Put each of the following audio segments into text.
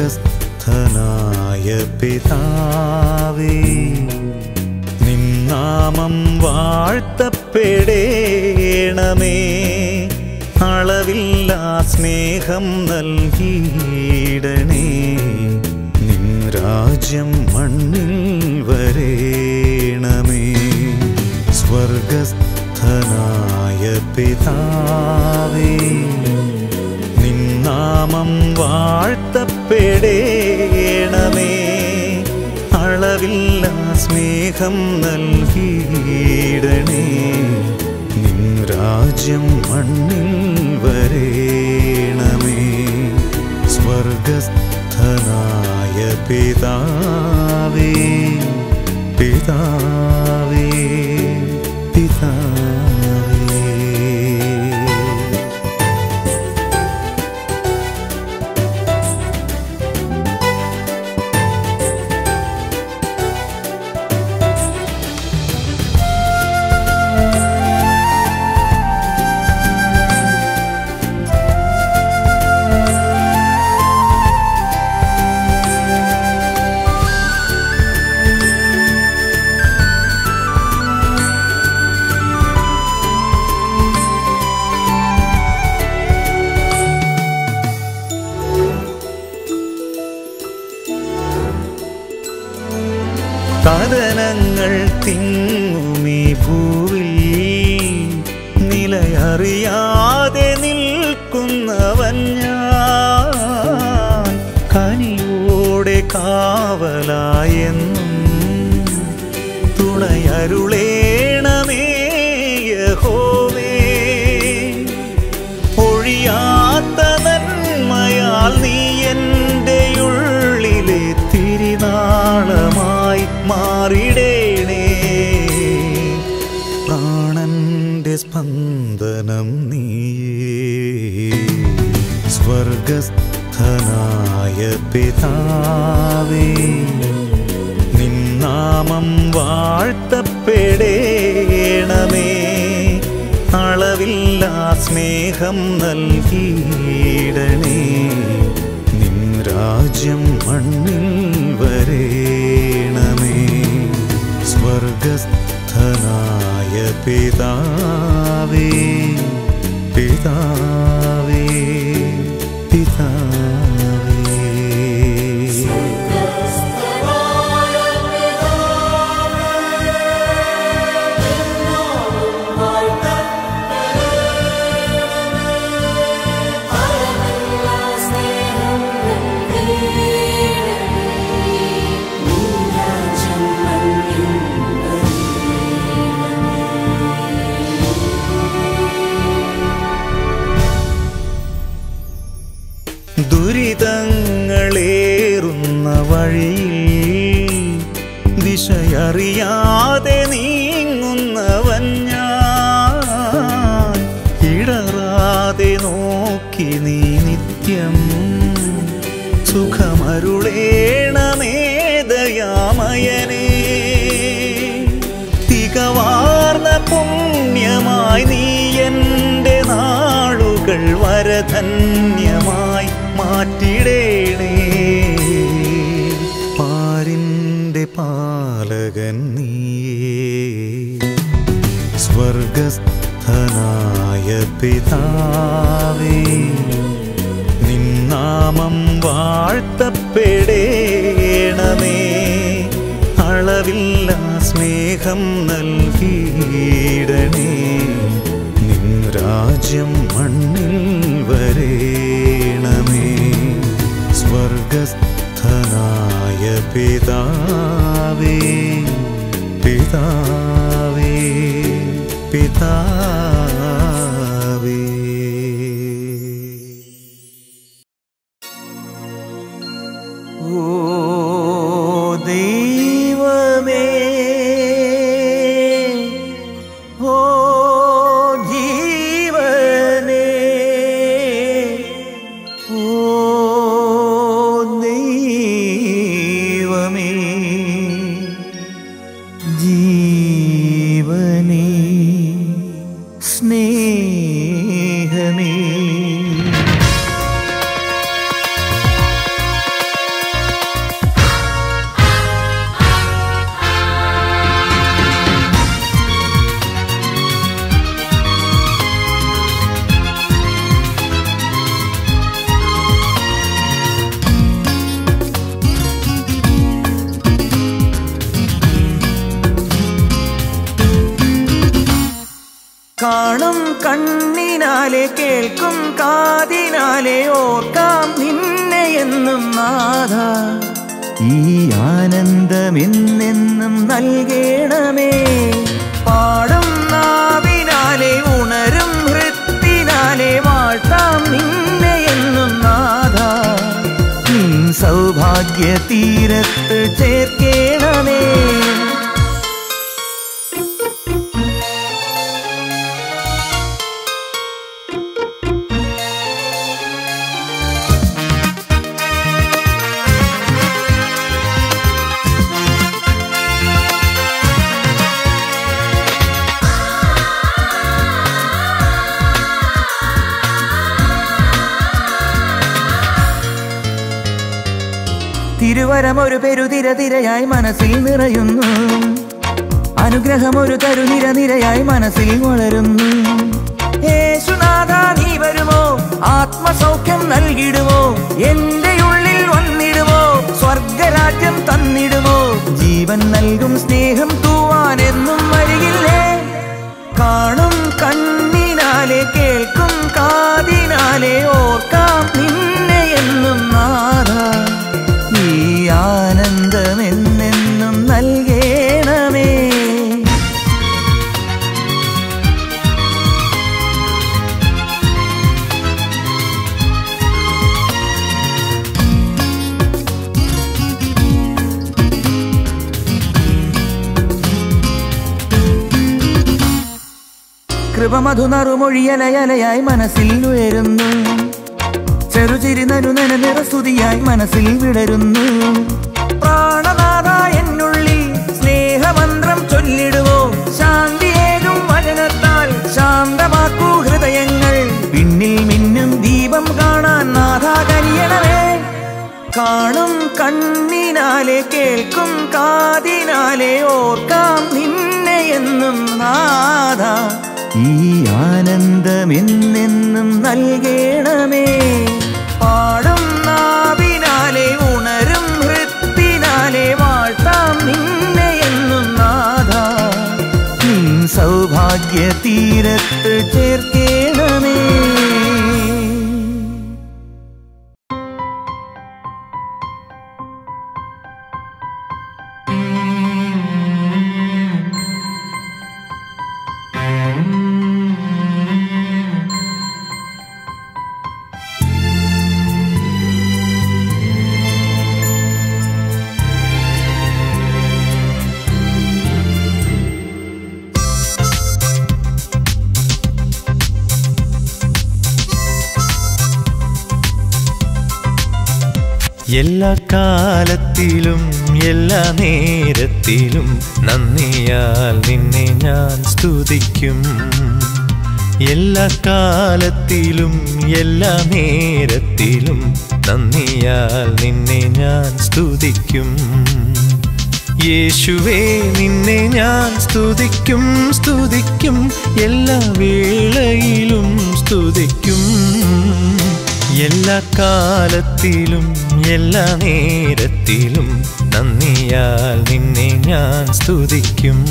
സ്വർഗസ്ഥനായ പിതാവേ നിന്നാമം വാഴ്ത്തപ്പെടേണമേ അളവില്ലാ സ്നേഹം നൽകിയിടണേ നിൻ രാജ്യം മണ്ണിൽ വരേണമേ സ്വർഗസ്ഥനായ പിതാവേ നിന്നാമം വാഴ്ത്തപ്പെടേണമേ അളവില്ല സ്നേഹം നൽകിയിടണേ നിൻ രാജ്യം മണ്ണിൽ വരേണമേ സ്വർഗസ്ഥനായ പിതാവേ പിതാവേ പിതാവേ കഥനങ്ങൾ തിങ്ങുമീ ഭൂവിൽ നിലയറിയാതെ നിൽക്കുന്നവൻ ഞാൻ കനിയോടെ കാവലായെന്നും തുണയരുളേണമേ യഹോവേ ഒഴിയാത്ത നന്മയാൽ നീ എൻ്റെ ഉള്ളിലെ തിരിനാളമായി മാറിടേണേ പ്രാണന്റെ സ്പന്ദനം നീയേ സ്വർഗസ്ഥനായ പിതാവേ നിന്നാമം വാഴ്ത്തപ്പെടേണമേ അളവില്ലാ സ്നേഹം നൽകിയിടണേ നിൻ രാജ്യം മണ്ണിൽ വരേണമേ സ്വർഗസ്ഥനായ പിതാവേ പിതാവേ പിതാവേ ദുരിതങ്ങളേറുന്ന വഴിയിൽ ദിശയറിയാതെ നീങ്ങുന്നവൻ ഞാൻ ഇടറാതെ നോക്കി നീ നിത്യം സുഖമരുളേണമേ ദയാമയനേ തികവാർന്ന പുണ്യമായി നീ എൻ്റെ നാളുകൾ വരധന്യമായി മാറ്റിടേണേ പാരിൻ്റെ പാലകൻ നീയേ സ്വർഗസ്ഥനായ പിതാവേ നിന്നാമം വാഴ്ത്തപ്പെടേണമേ അളവില്ല സ്നേഹം നൽകിയിടണേ നിൻ രാജ്യം മണ്ണിൽ വരേണമേ സ്വർഗസ്ഥനായ പിതാവേ പിതാവേ പിതാവേ ഓ ദൈവമേ ഓ ജീവനേ ഓ ദൈവമേ ജീവനേ സ്നേഹമേ കാണും കണ്ണിനാലെ കേൾക്കും കാതിനാലെ ഓർക്കാം നിന്നെ എന്നും നാഥ ഈ ആനന്ദം എന്നെന്നും നൽകണമേ പാടും നാവിനാലെ ഉണരും ഹൃത്തിനാലെ വാഴ്ത്താം നിന്നെ എന്നും നാഥ നിൻ സൗഭാഗ്യ തീരത്ത് ചേർക്കേണമേ തിരുവരം ഒരു പെരുതിര തിരയായി മനസ്സിൽ നിറയുന്നു അനുഗ്രഹം ഒരു തരുനിര നിരയായി മനസ്സിൽ വളരുന്നു യേശുനാഥ നീ വരുമോ ആത്മസൗഖ്യം നൽകിടുമോ എന്റെ ഉള്ളിൽ വന്നിടുമോ സ്വർഗരാജ്യം തന്നിടുമോ ജീവൻ നൽകും സ്നേഹം തൂവാൻ എന്നും വരികില്ലേ കാണും കണ്ണിനാലെ കേൾക്കും കാതിനാലെ ഓർക്കാം നിന്നെ എന്നും നാഥ ഈ ആനന്ദം എന്നെന്നും നൽകേണമേ കൃപമധുനറുമൊഴിയലയലയായി മനസ്സിൽ ഉയരുന്നു ചെറുചിരി നരുനന നിറസ്തുതിയായി മനസ്സിൽ വിടരുന്നു പ്രാണനാഥ എന്നുള്ളിൽ സ്നേഹമന്ത്രം ചൊല്ലിടുവോ ശാന്തിയേകും വചനത്താൽ ശാന്തമാക്കൂ ഹൃദയങ്ങൾ പിന്നിൽ മിന്നും ദീപം കാണാൻ നാഥ കനിയണമേ കാണും കണ്ണിനാലെ കേൾക്കും കാതിനാലെ ഓർക്കാം നിന്നെ എന്നും നാഥ ഈ ആനന്ദം എന്നെന്നും നൽകണമേ പാടും നാവിനാലെ ഉണരും ഹൃത്തിനാലെ വാഴ്ത്താം നിന്നെ എന്നും നാഥ നിൻ സൗഭാഗ്യ തീരത്ത് ചേർക്കേണമേ എല്ലാ കാലത്തിലും എല്ലാ നേരത്തിലും നന്ദിയാൽ നിന്നെ ഞാൻ സ്തുതിക്കും എല്ലാ കാലത്തിലും എല്ലാ നേരത്തിലും നന്ദിയാൽ നിന്നെ ഞാൻ സ്തുതിക്കും യേശുവേ നിന്നെ ഞാൻ സ്തുതിക്കും സ്തുതിക്കും എല്ലാ വേളയിലും സ്തുതിക്കും എല്ലാ കാലത്തിലും എല്ലാ നേരത്തിലും നന്ദിയാൽ നിന്നെ ഞാൻ സ്തുതിക്കും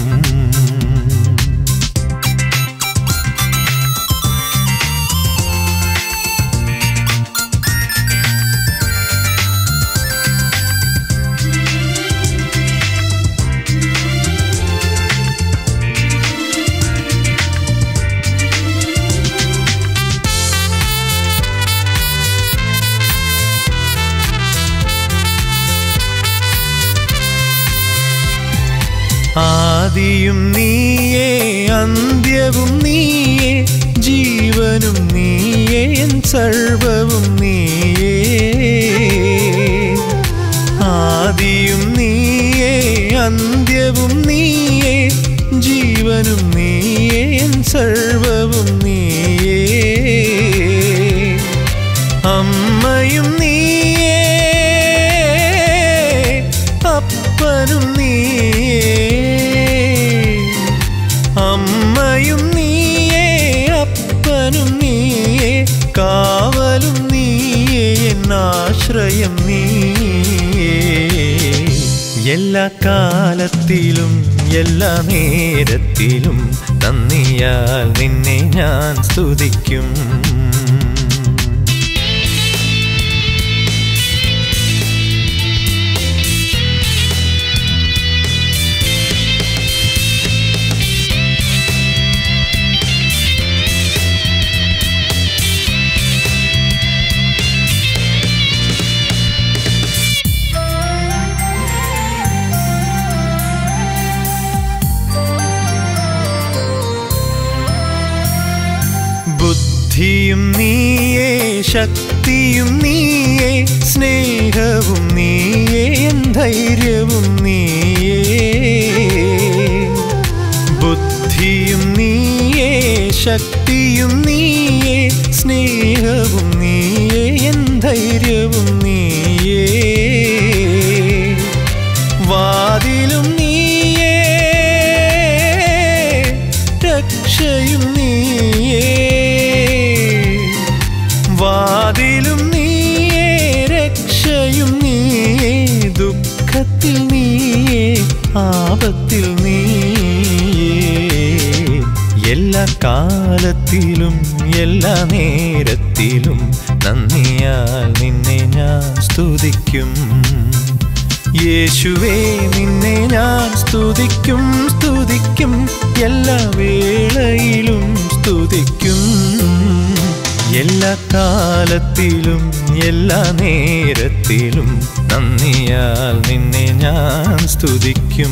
ആദിയും നീയേ അന്ത്യവും നീയേ ജീവനും നീയേ എൻ സർവവും നീയേ ആദിയും നീയേ അന്ത്യവും നീയേ ജീവനും നീയേ എൻ സർവവും നീയേ അമ്മയും നീയേ അപ്പനും നീയേ അമ്മയും നീയേ അപ്പനും നീയേ കാവലും നീയേ എന്നാശ്രയം നീയേ എല്ലാ കാലത്തിലും എല്ലാ നേരത്തിലും നന്ദിയാൽ നിന്നെ ഞാൻ സ്തുതിക്കും ബുദ്ധിയും നീയേ ശക്തിയും നീയേ സ്നേഹവും നീയേ എൻ ധൈര്യവും നീയേ ബുദ്ധിയും നീയേ ശക്തിയും നീയേ സ്നേഹവും നീയേ എൻ ധൈര്യവും നീയേ വാതിലും നീയേ രക്ഷയും നീയേ വാതിലും നീയേ രക്ഷയും നീയേ ദുഃഖത്തിൽ നീയേ ആപത്തിൽ നീയേ എല്ലാ കാലത്തിലും എല്ലാ നേരത്തിലും നന്ദിയാൽ നിന്നെ ഞാൻ സ്തുതിക്കും യേശുവേ നിന്നെ ഞാൻ സ്തുതിക്കും സ്തുതിക്കും എല്ലാ വേളയിലും സ്തുതിക്കും എല്ലാ കാലത്തിലും എല്ലാ നേരത്തിലും നന്ദിയാൽ നിന്നെ ഞാൻ സ്തുതിക്കും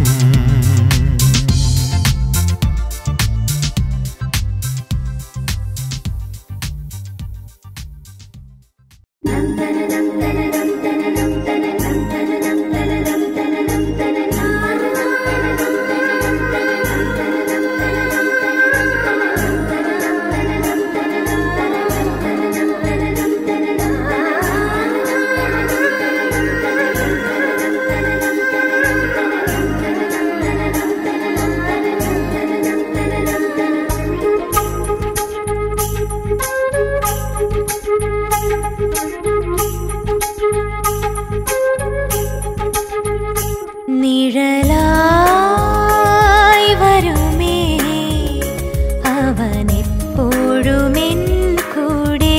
നിഴലായി വരുമേ അവനെപ്പോഴും എൻ കൂടെ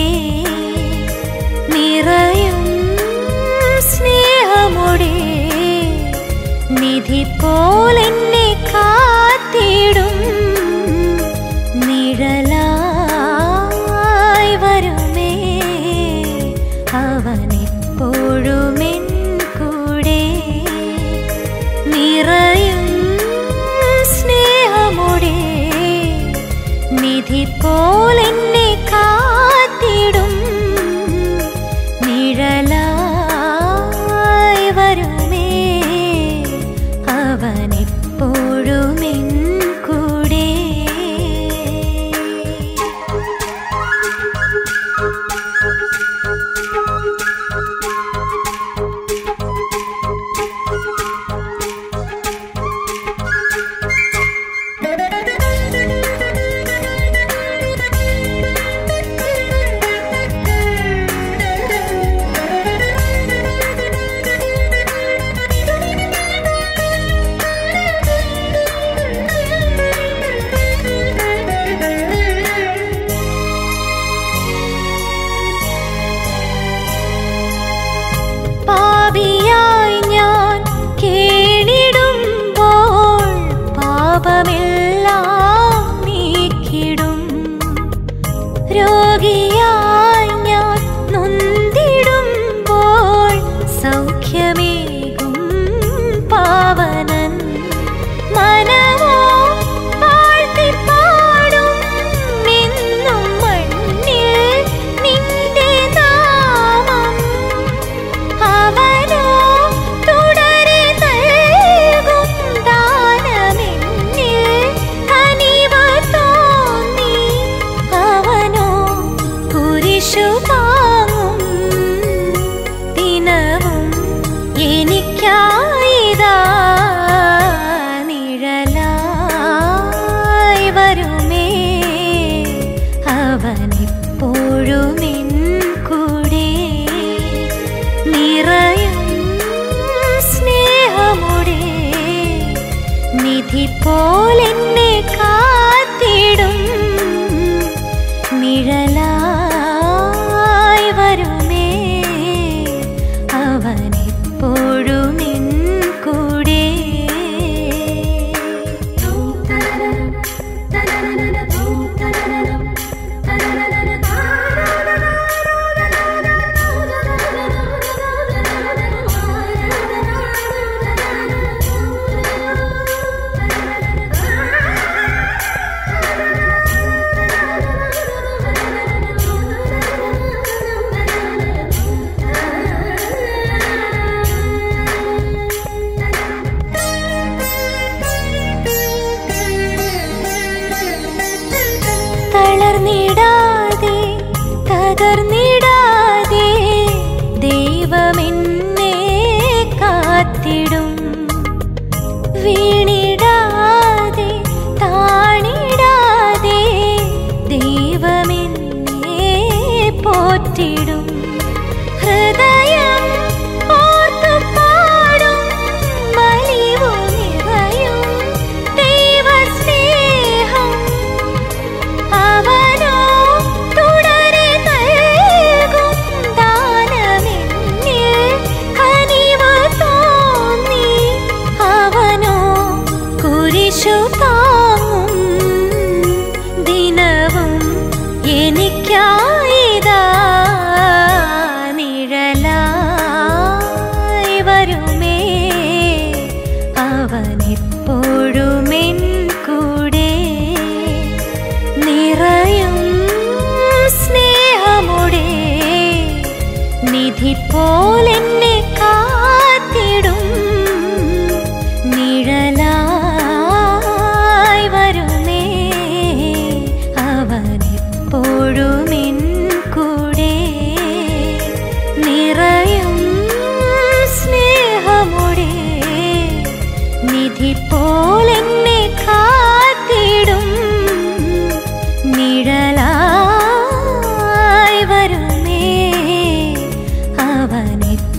നിറയും സ്നേഹമുടെ നിധി പോലെന്നെ കാത്തിടും നിഴലായി വരുമേ അവനെപ്പോഴും എൻ കൂടെ നിറയും സ്നേഹമുടെ നിധി പോലെന്നെ കാത്തിടും നിഴലായി വരുമേ അവനെപ്പോഴും എൻ കൂടെ പാപിയായി ഞാൻ കേണിടുമ്പോൾ പാപമെല്ലാം നീക്കിടും രോഗിയായി ഞാൻ നൊന്തിടുമ്പോൾ സൗഖ്യമേകും പാവനൻ മനമോ താഴ്ത്തിപ്പാടും എന്നും മണ്ണിൽ നിന്റെ നാമം അവനോ തുടരെ നൽകും ദാനമെന്നിൽ കനിവ് തോന്നി അവനോ കുരിശു താങ്ങും ദിനവും എനിക്കായിതാ നിഴലായി വരുമേ അവനെപ്പോഴും എൻ കൂടെ നിറയും സ്നേഹമുടെ നിധി പോലെന്നെ കാ അവനെപ്പോഴും എൻ കൂടെ തളർന്നിടാതെ തകർന്നിടാതെ ദൈവമെന്നെ കാത്തിടും വീണിടാതെ താണിടാതെ ദൈവമെന്നെ പോറ്റിടും ഹൃദയം ഓർത്തു പാടും വലിവു നിറയും ദൈവസ്നേഹം അവനോ തുടരെ നൽകും ദാനമെന്നിൽ കനിവ് തോന്നി അവനോ കുരിശു താങ്ങും ദിനവും എനിക്കായിതാ നിഴലായി വരുമേ അവനെപ്പോഴും എൻ കൂടെ നിറയും സ്നേഹമുടെ നിധി പോലെന്നെ കാത്തിടും നിഴലായി വരുമേ അവനെപ്പോഴും എൻ കൂടെ നിറയും സ്നേഹമുടെ നിധി പോലെന്നെ കാത്തിടും നിഴലായി വരുമേ അവനെ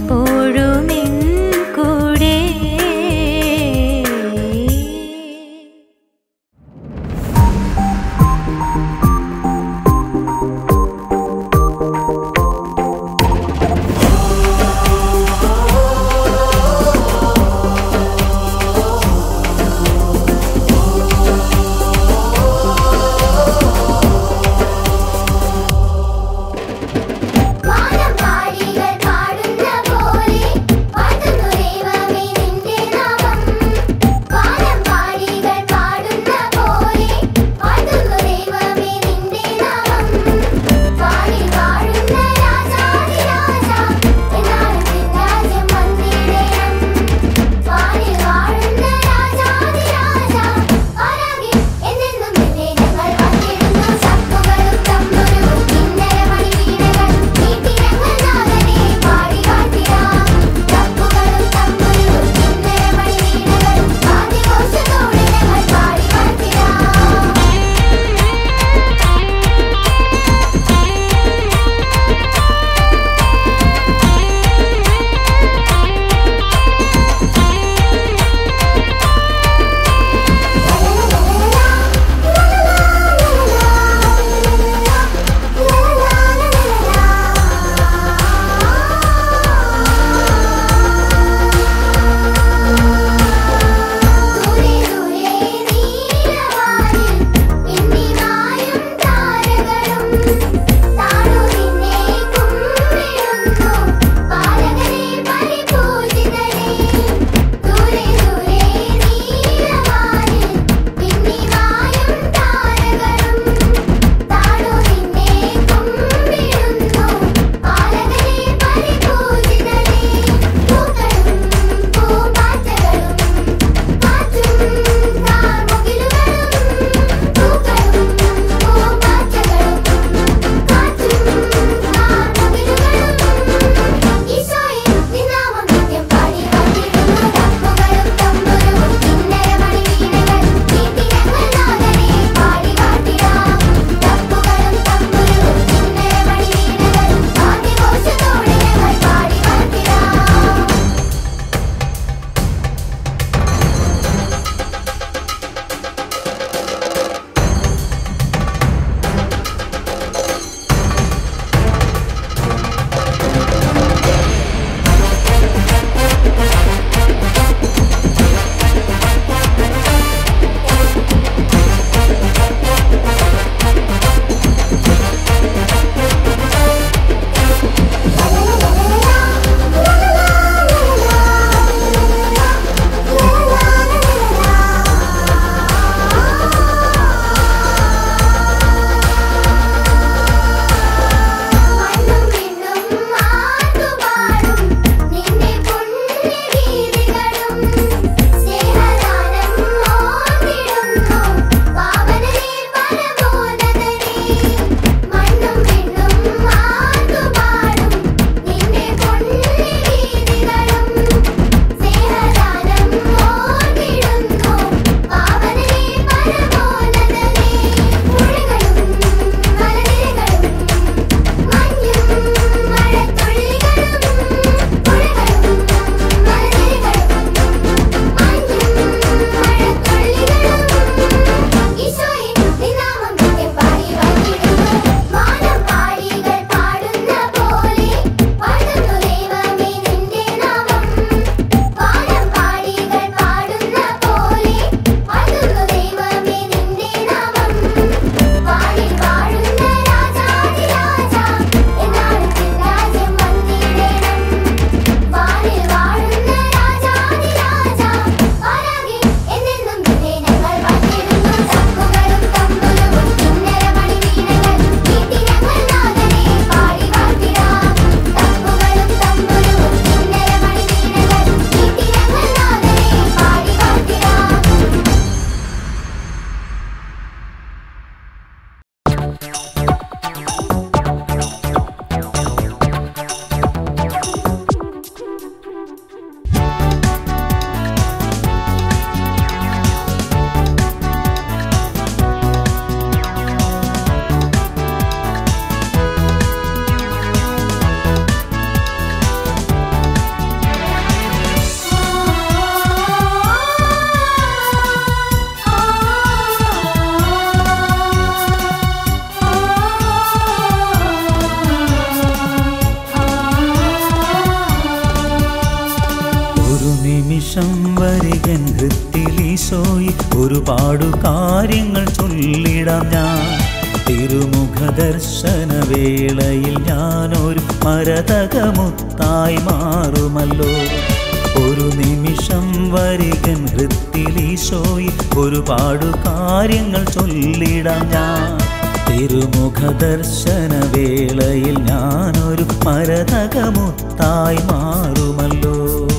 നിമിഷം വരികൻ ഹൃത്തിലീശോയി ഒരുപാടു കാര്യങ്ങൾ ചൊല്ലിടാം ഞാൻ തിരുമുഖ ദർശന വേളയിൽ ഞാനൊരു മരതകമുത്തായി മാറുമല്ലോ ഒരു നിമിഷം വരികൻ ഹൃത്തിലീശോയി ഒരുപാടു കാര്യങ്ങൾ ചൊല്ലിടാം ഞാൻ തിരുമുഖ ദർശന വേളയിൽ ഞാനൊരു മരതകമുത്തായി മാറുമല്ലോ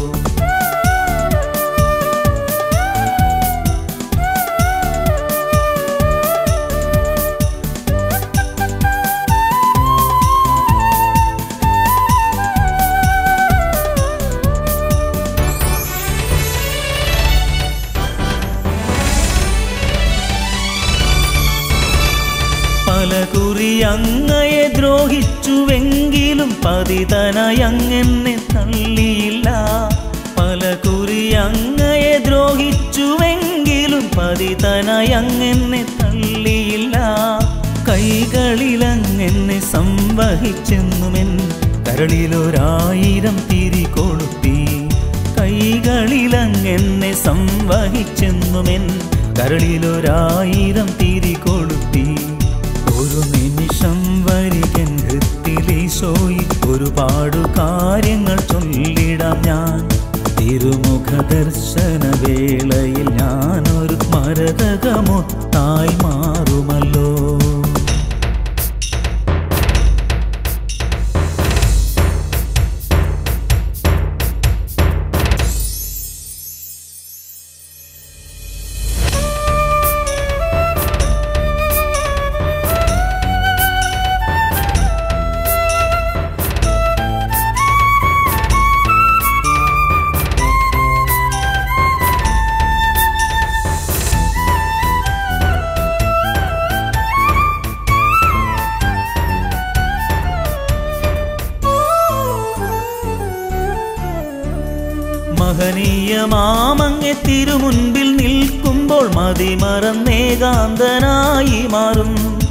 പല കുറി അങ്ങയെ ദ്രോഹിച്ചുവെങ്കിലും പതിതനായി അങ്ങെന്നെ തള്ളിയില്ല പല കുറി അങ്ങയെ ദ്രോഹിച്ചുവെങ്കിലും പതിതനായി അങ്ങെന്നെ തള്ളിയില്ല കൈകളിൽ അങ്ങെന്നെ സംവഹിച്ചെന്നുമെൻ കരളിലൊരായിരം തിരി കൊളുത്തി കൈകളിൽ അങ്ങെന്നെ സംവഹിച്ചെന്നുമെൻ കരളിലൊരായിരം തിരി കൊളുത്തി ഒരു നിമിഷം വരികൻ ഹൃത്തിലീശോയി ഒരുപാടു കാര്യങ്ങൾ ചൊല്ലിടാം ഞാൻ തിരുമുഖ ദർശന വേളയിൽ ഞാനൊരു മരതകമൊത്തായി മാറുമല്ലോ മഹനീയമാമങ്ങെ തിരുമുൻപിൽ നിൽക്കുമ്പോൾ മതിമറന്നേകാന്തനായി മാറും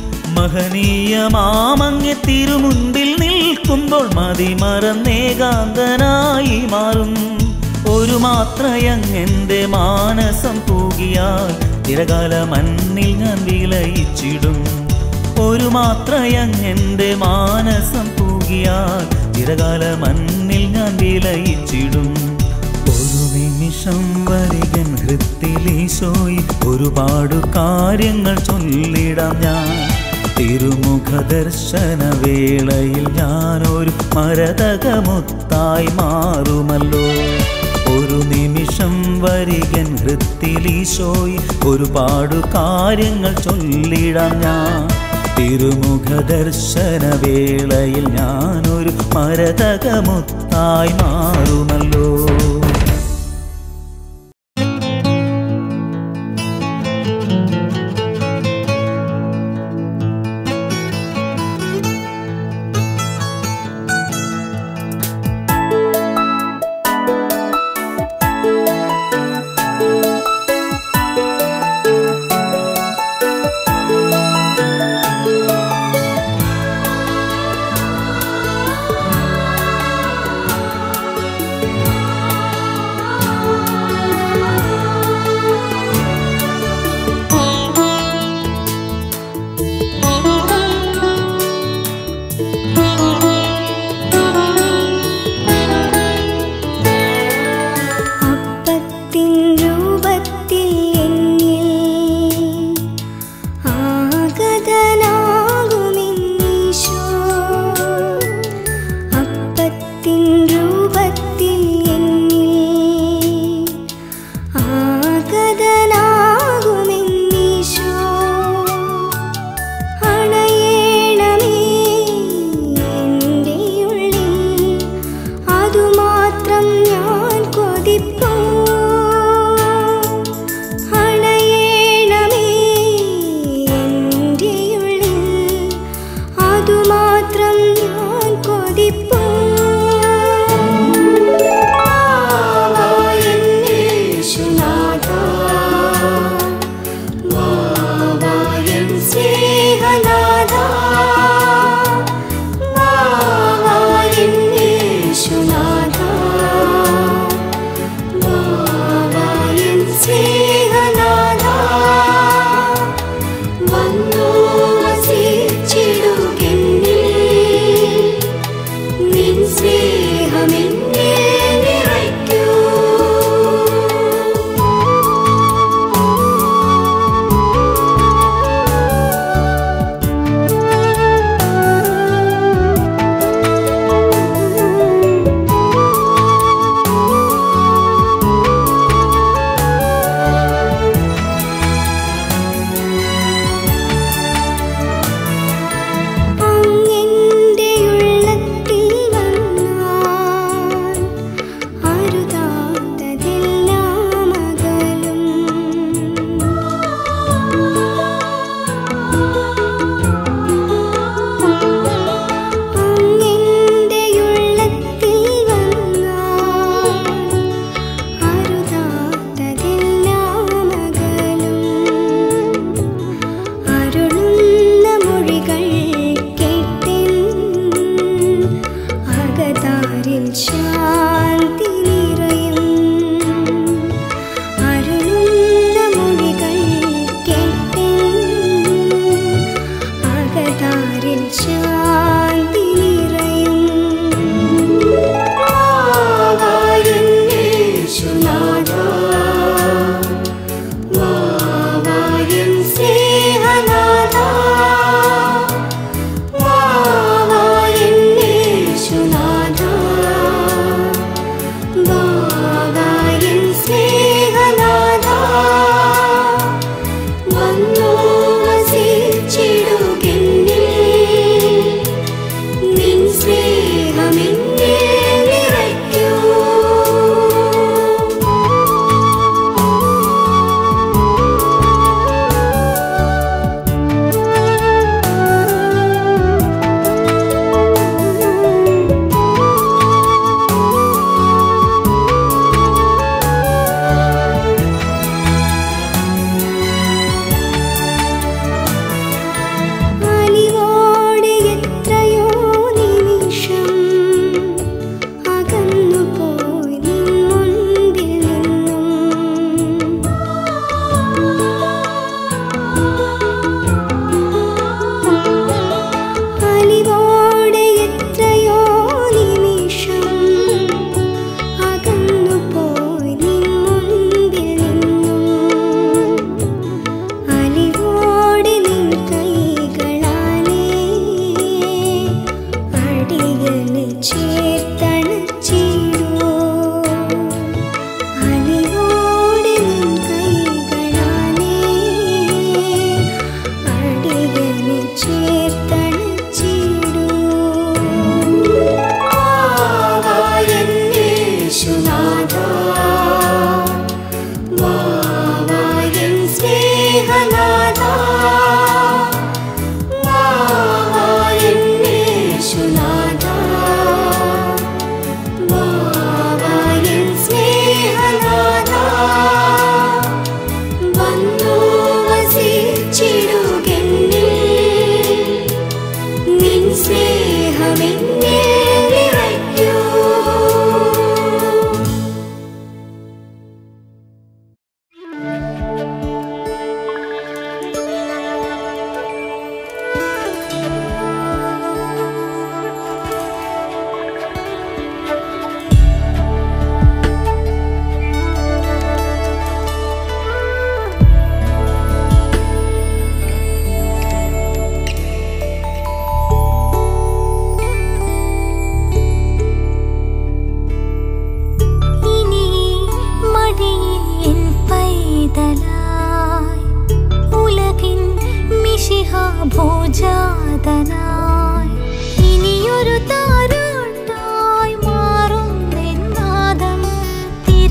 മഹനീയമാമങ്ങെ തിരുമുൻപിൽ നിൽക്കുമ്പോൾ മതിമറന്നേകാന്തനായി മാറും ഒരു മാത്രയങ്ങെന്റെ മാനസം പൂകിയാൽ ചിരകാല മണ്ണിൽ ഞാൻ വിലയിച്ചിടും ഒരു മാത്രയങ്ങെന്റെ മാനസം പൂകിയാൽ ചിരകാല മണ്ണിൽ ഞാൻ വിലയിച്ചിടും ഒരു നിമിഷം വരികൻ ഹൃത്തിലീശോയി ഒരുപാടു കാര്യങ്ങൾ ചൊല്ലിടാം ഞാൻ തിരുമുഖ ദർശന വേളയിൽ ഞാനൊരു മരതകമുത്തായി മാറുമല്ലോ ഒരു നിമിഷം വരികൻ ഹൃത്തിലീശോയി ഒരുപാടു കാര്യങ്ങൾ ചൊല്ലിടാം ഞാൻ തിരുമുഖ ദർശന വേളയിൽ ഞാനൊരു മരതകമുത്തായി മാറുമല്ലോ ും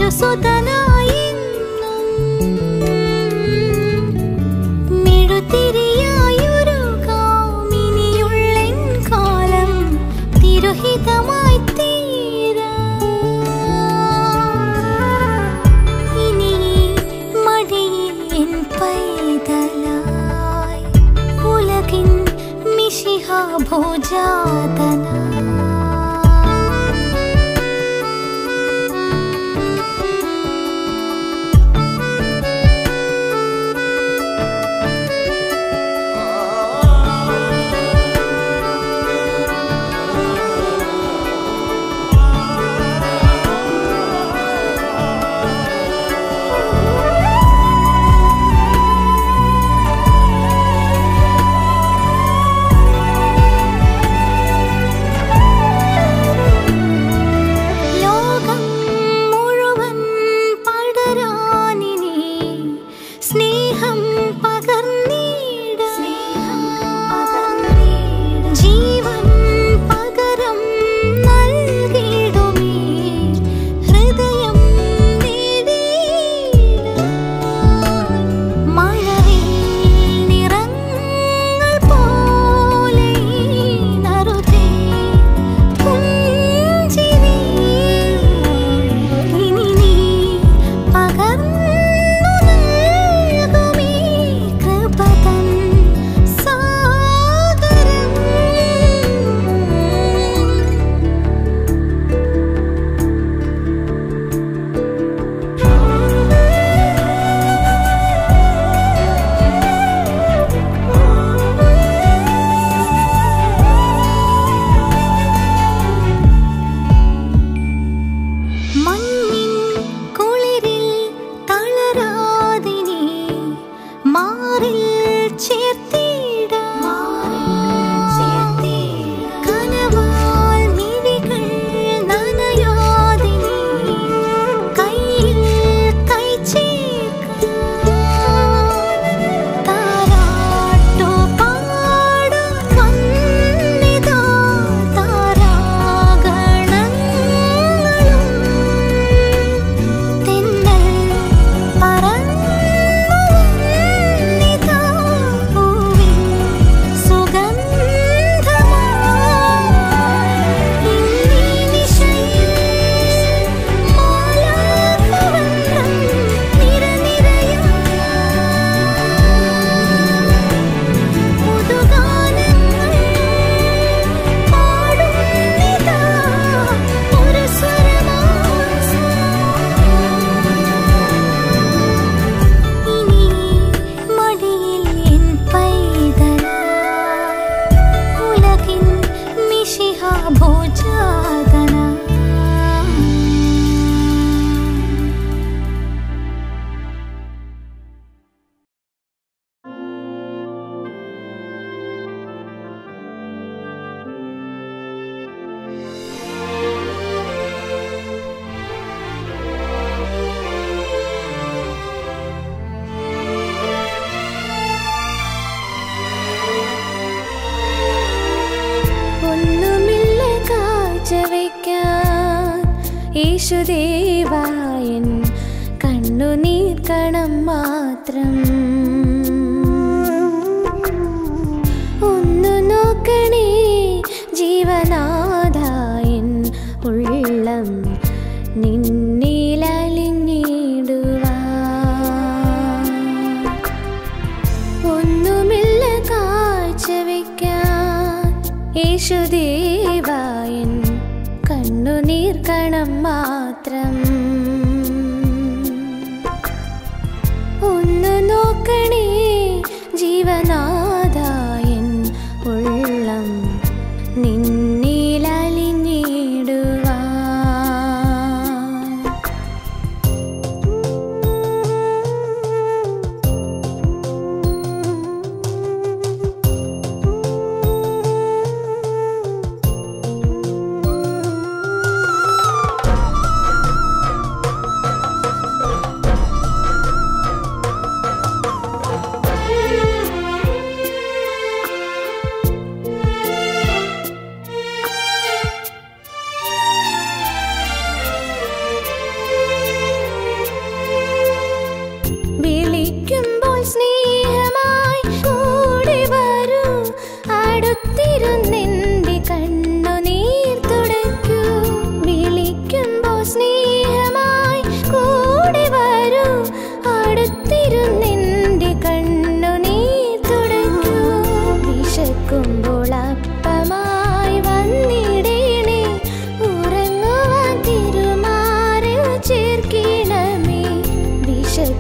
തിരുസുതനായിന്നും മെഴുതിരിയായൊരു കാമിനിയുള്ളൻ കാലം തിരുഹിതമായി തീരാ ഇനി മടിയിൽ എൻ പൈതലായി ഉലകിൻ മിശിഹ ഭോജാതന ലോകം മുഴുവൻ പടരാനിനി സ്നേഹം പകർന്നീട ജീവൻ പകരം നൽകിടുമേ ഹൃദയം നേടിയിട മഴവിൽ നിറങ്ങൾ പോലെ നറുതേ പുഞ്ചിരി ഇനി നീ പകർന്നു നൽകുമീ കൃപതൻ സാഗരം മഞ്ഞിൻ കുളിരിൽ തളരാതിനി മാറിൽ ചേർത്തിടാം കനവാൽ മിഴികൾ നനയാതിനി കയ്യിൽ കൈ ചേർക്കാം താരാട്ടു പാടാൻ വന്നിതാ താരാഗണങ്ങളും തെന്നൽ പറന്നു വന്നിതാ പൂവിൻ സുഗന്ധമായി ഇന്നീ നിശയിൽ മാലാഖവൃന്ദം നിരനിരയായി പുതുഗാനങ്ങൾ പാടുന്നിതാ ഒരു ഇനി മടിയിൽ എൻ പൈതലായി ഉലകിൻ മിശിഹ ഭോജാതന ഒന്നുമില്ല കാഴ്ചവെക്കാൻ യേശുദേവായൻ കണ്ണുനീർ കണം മാത്രം ഒന്നു നോക്കണേ ജീവനാഥായൻ ഉള്ളം നിന്നിലലിഞ്ഞിടുവാൻ ഒന്നുമില്ല കാഴ്ചവെക്കാൻ യേശുദേവായൻ കണ്ണുനീർ കണം മാത്രം ഒന്നു നോക്കണേ ജീവനാഥായൻ ഉള്ളം നിന്നിലലിഞ്ഞിടുവാൻ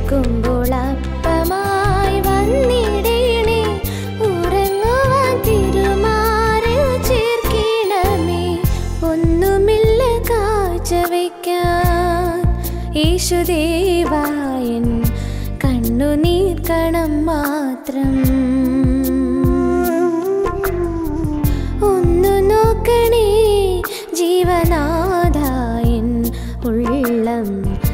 വിശക്കുമ്പോൾ അപ്പമായി വന്നിടേണേ ഉറങ്ങുവാൻ തിരുമാറിൽ ചേർക്കണമേ ഒന്നുമില്ല കാഴ്ച വയ്ക്കാൻ യേശുദേവായൻ കണ്ണുനീർ കണം മാത്രം ഒന്നു നോക്കണേ ജീവനാഥായൻ ഉള്ളം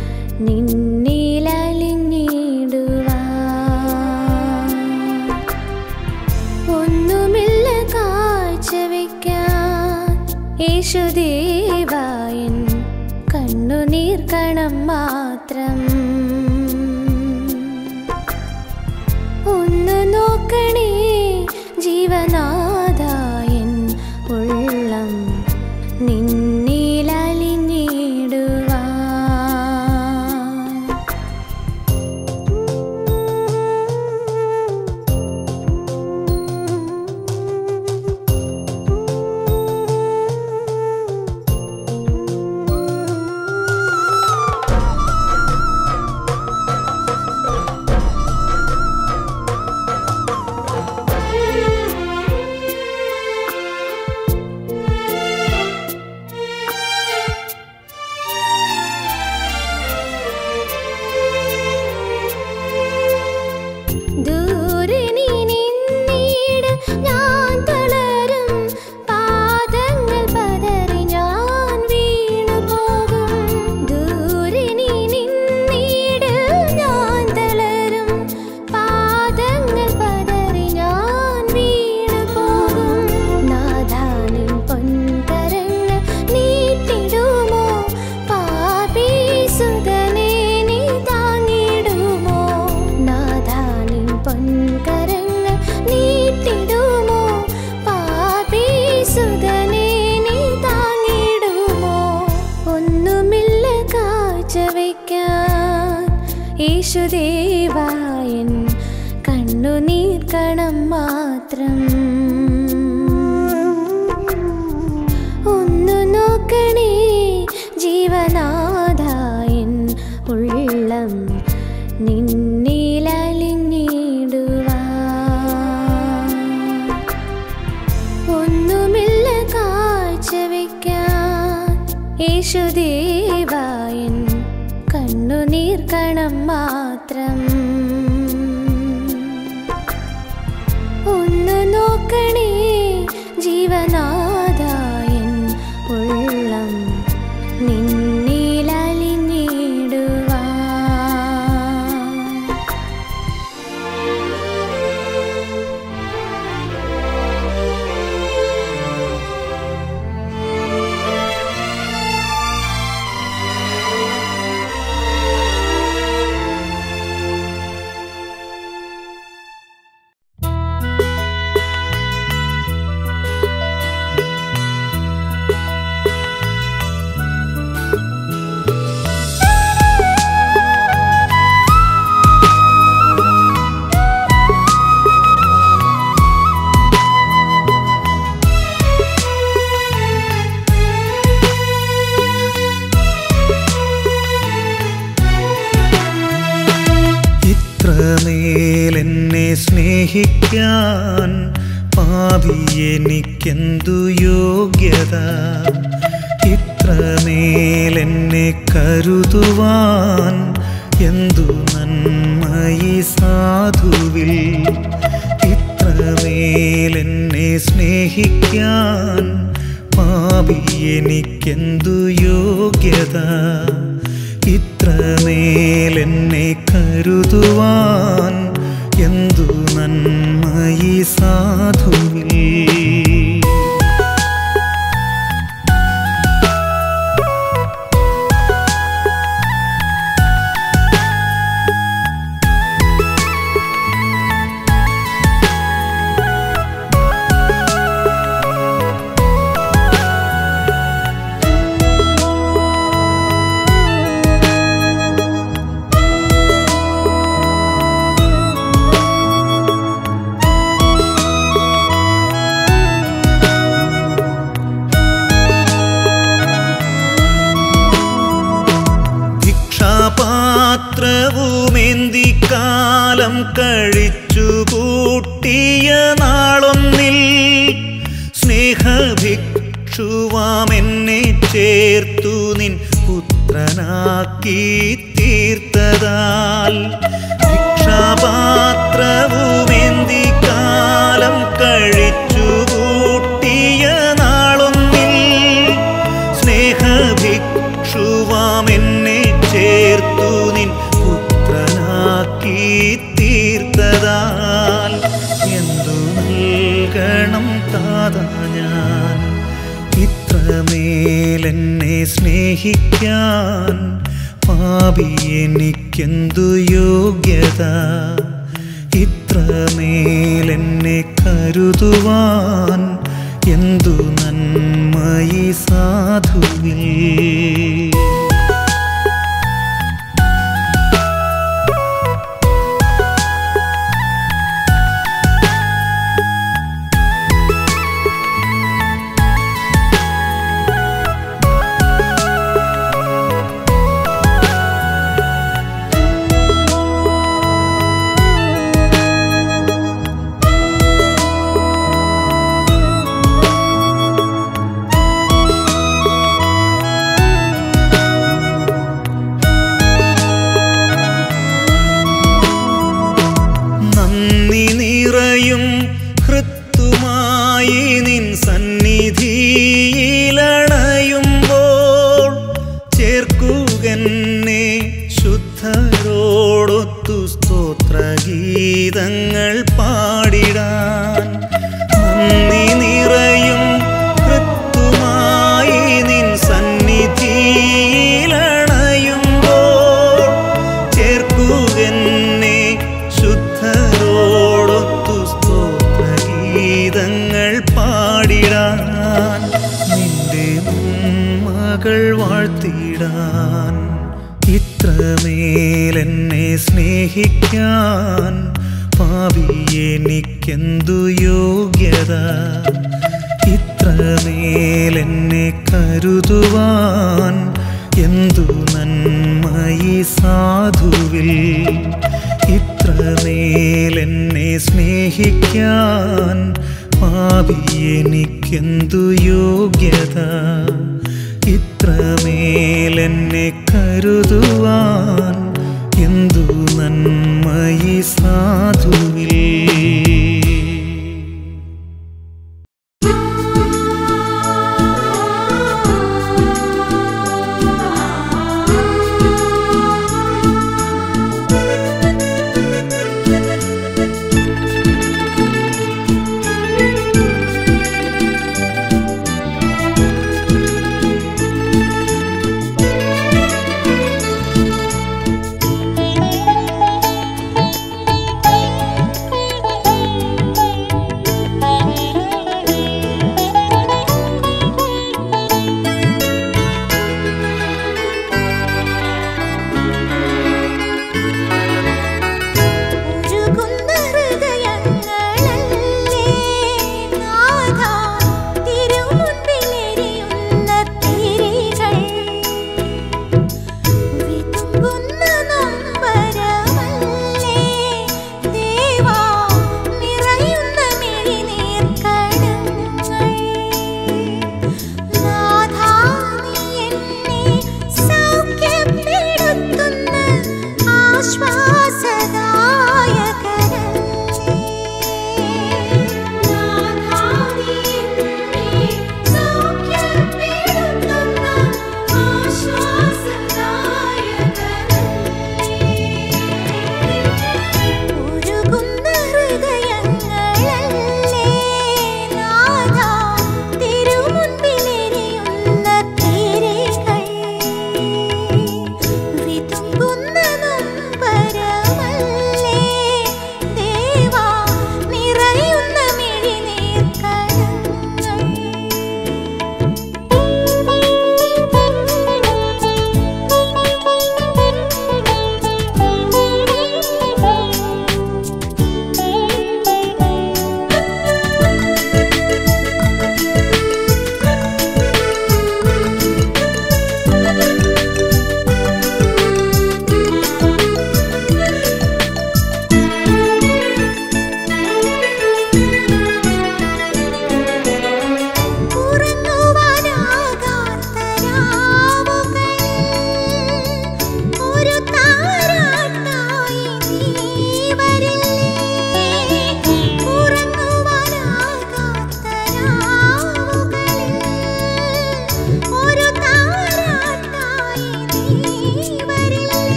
നിന്നിലലിഞ്ഞിടുവാൻ ഒന്നുമില്ല കാഴ്ച വയ്ക്കാൻ യേശുദേവായൻ കണ്ണുനീർ കണം മാത്രം ഒന്ന് നോക്കണേ ജീവനാഥായൻ ഉള്ളം നിന്നിലലിഞ്ഞിടുവാൻ ദൂരെ നീ നിന്നീട് ഞാൻ തളരും പാദങ്ങൾ പതറി ഞാൻ വീണു പോകും ദൂരെ നീ നിന്നീട് ഞാൻ തളരും പാദങ്ങൾ പതറി ഞാൻ വീണു പോകും നാദാനിൻ പൊൻകരങ്ങൾ നീട്ടിടുമോ പാപി സുതനെ നീ താങ്ങിടുമോ നാദാനിൻ പൊൻകരങ്ങൾ നീട്ടിടുമോ പാപി സുതനെ നീ താങ്ങിടുമോ ഒന്നുമില്ല കാഴ്ച വയ്ക്കാൻ യേശുദേവായൻ കണ്ണുനീർ കണം മാത്രം ഒന്നു നോക്കണേ ജീവനാഥായൻ ഉള്ളം നിന്നിലലിഞ്ഞിടുവാൻ ഒന്നുമില്ല കാഴ്ച വയ്ക്കാൻ യേശുദേവായൻ കണ്ണുനീർ കണം മാത്രം ഒന്ന് നോക്കണേ ജീവനാഥായൻ ഉള്ളം നിന്നിലലിഞ്ഞിടുവാൻ ഇത്രമേൽ എന്നെ സ്നേഹിക്കാൻ പാപി എനിക്കെന്തു യോഗ്യത ഇത്രമേൽ എന്നെ കരുതുവാൻ എന്തു നന്മയി സാധുവിൽ ഇത്രമേൽ എന്നെ സ്നേഹിക്കാൻ പാപി എനിക്കെന്തു യോഗ്യത ഇത്രമേൽ എന്നെ കരുതുവാൻ എന്തു നന്മയി സാധുവിൽ ഭിക്ഷാപാത്രവുമേന്തി കാലം കഴിച്ചു കൂട്ടിയ നാളൊന്നിൽ സ്നേഹഭിക്ഷുവാമെന്നെ ചേർത്തു നിൻ പുത്രനാക്കി തീർത്തതാൽ ഭിക്ഷാപാത്രവുമേന്തി കാലം കഴിച്ചു കൂട്ടിയ നാളൊന്നിൽ സ്നേഹഭിക്ഷുവാമെന്നെ ചേർത്തു നിൻ പുത്രനാക്കി തീർത്തതാൽ എന്തു നൽകണം താതാ ഞാൻ ഇത്രമേലെന്നെ സ്നേഹിക്കാൻ പാപി എനിക്കെന്തു യോഗ്യത ഇത്രമേലെന്നെ കരുതുവാൻ എന്തു നന്മയി സാധുവിൽ നന്ദി നിറയും ഹൃത്തുമായി നിൻ സന്നിധിയിലണയുമ്പോൾ ചേർക്കുകന്നെ ശുദ്ധരോടൊത്തു സ്തോത്രഗീതങ്ങൾ പാടിടാൻ നന്ദി നിറയും ഹൃത്തുമായി നിൻ സന്നിധിയിലണയുമ്പോൾ ചേർക്കുകന്നെ ശുദ്ധരോടൊത്തു സ്തോത്രഗീതങ്ങൾ പാടിടാൻ നിന്റെ മകൾ വാഴ്ത്തിടാൻ ഇത്രമേലെന്നെ സ്നേഹിക്കാൻ പാവി എനിക്കെന്തു യോഗ്യത ഇത്രമേലെന്നെ കരുതുവാൻ എന്തു നന്മയി സാധുവിൽ ഇത്രമേലെന്നെ സ്നേഹിക്കാൻ പാവി എനിക്കെന്തു യോഗ്യത ഇത്രമേലെന്നെ കരുതുവാൻ എന്തു നന്മയി സാധുവിൽ ും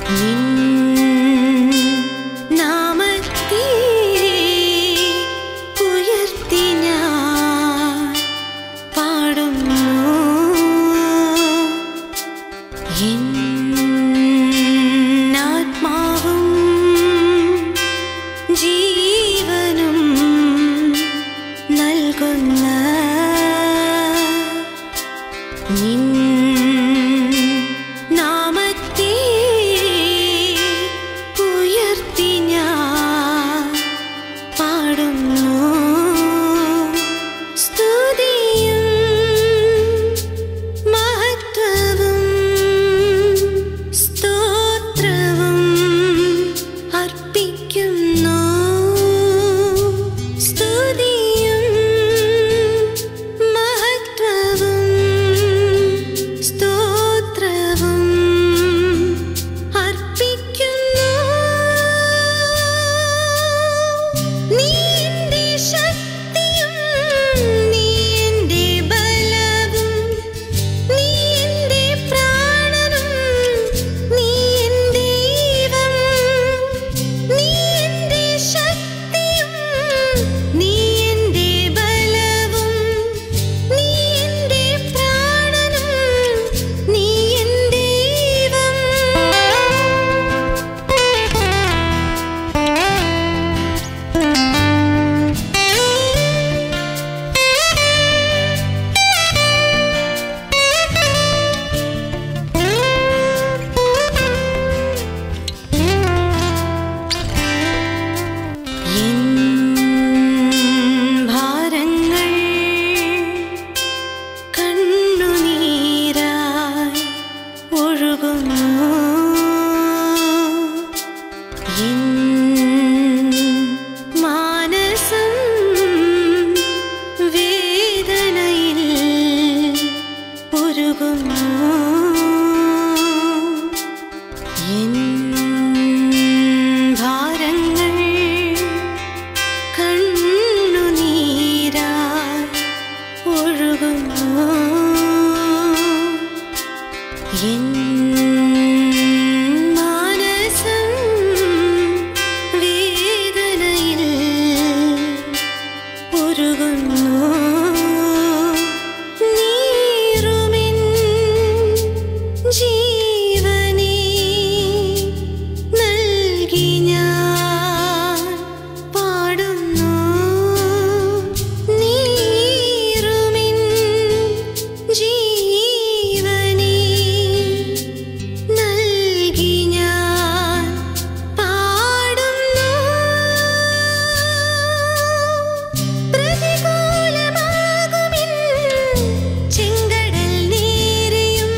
നിൻ നാമത്തെ ഉയർത്തി ഞാൻ പാടുന്നു എന്നാത്മാവും ജീവനും നൽകുന്ന നിൻ നാമത്തെ ഉയർത്തി ഞാൻ പാടുന്നു സ്തുതിയും മഹത്വവും സ്തോത്രവും അർപ്പിക്കുന്നു സ്തുതിയും മഹത്വവും സ്തോത്രവും അർപ്പിക്കുന്നു നീ എന്റെ ശക്തിയും നീ എന്റെ ബലവും നീ എന്റെ പ്രാണനും നീ എന്റെ ദൈവം നീ എന്റെ ശക്തിയും നീ എന്റെ ബലവും നീ എന്റെ പ്രാണനും നീ എന്റെ എൻ ഭാരങ്ങൾ കണ്ണുനീരായി ഒഴുകുന്നു എൻ മാനസം വേദനയിൽ ഉരുകുന്നു എൻ ഭാരങ്ങൾ കണ്ണുനീരായി ഒഴുകുന്നു എൻ മാനസം വേദനയിൽ ഉരുകുന്നു നീറുമിൻ ജീവനേ നൽകി ഞാൻ പാടുന്നു നീറുമിൻ ജീവനേ നൽകി ഞാൻ പാടുന്നു പ്രതികൂലമാകുമിൻ ചെങ്കടൽ നേരെയും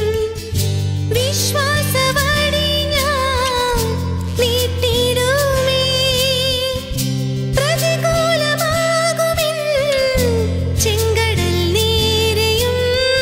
വിശ്വാസവടി ഞാൻ നീട്ടിടുമേ പ്രതികൂലമാകുമിൻ ചെങ്കടൽ നേരെയും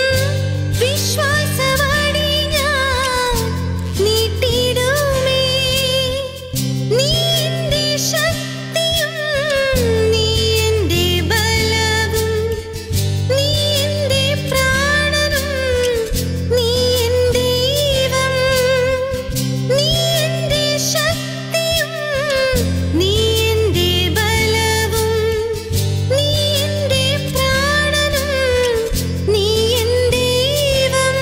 വിശ്വാസവടി ഞാൻ നീട്ടിടുമേ നീ എന്റെ ശക്തിയും നീ എന്റെ ബലവും നീ എന്റെ പ്രാണനും നീ എന്റെ ദൈവം നീ എന്റെ ശക്തിയും നീ എന്റെ ബലവും നീ എന്റെ പ്രാണനും നീ എന്റെ ദൈവം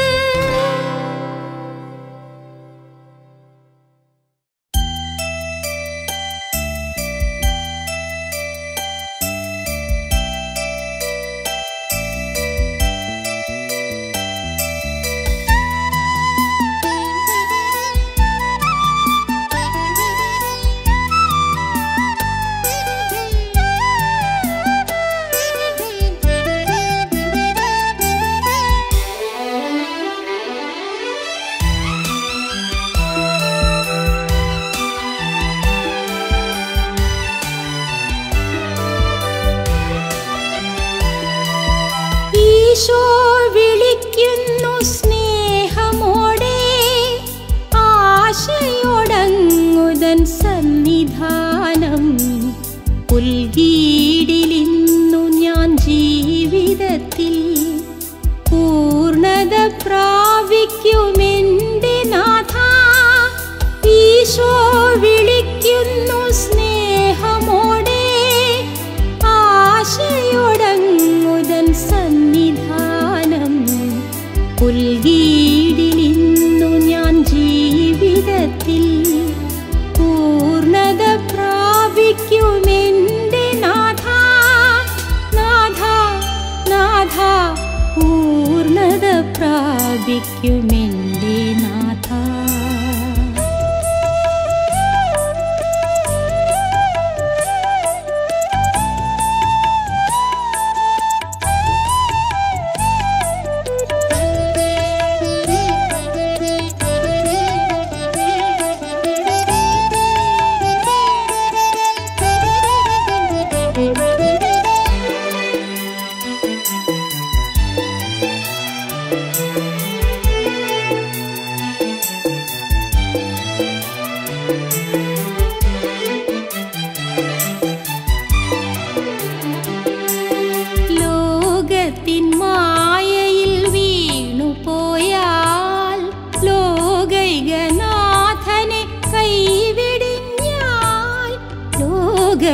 ഈശോ വിളിക്കുന്നു സ്നേഹമോടെ ആശയോടങ്ങുതൻ സന്നിധാനം പുൽകീടിലിന്നു ഞാൻ ജീവിതത്തിൽ പൂർണത പ്രാപിക്കുമെന്റെ നാഥ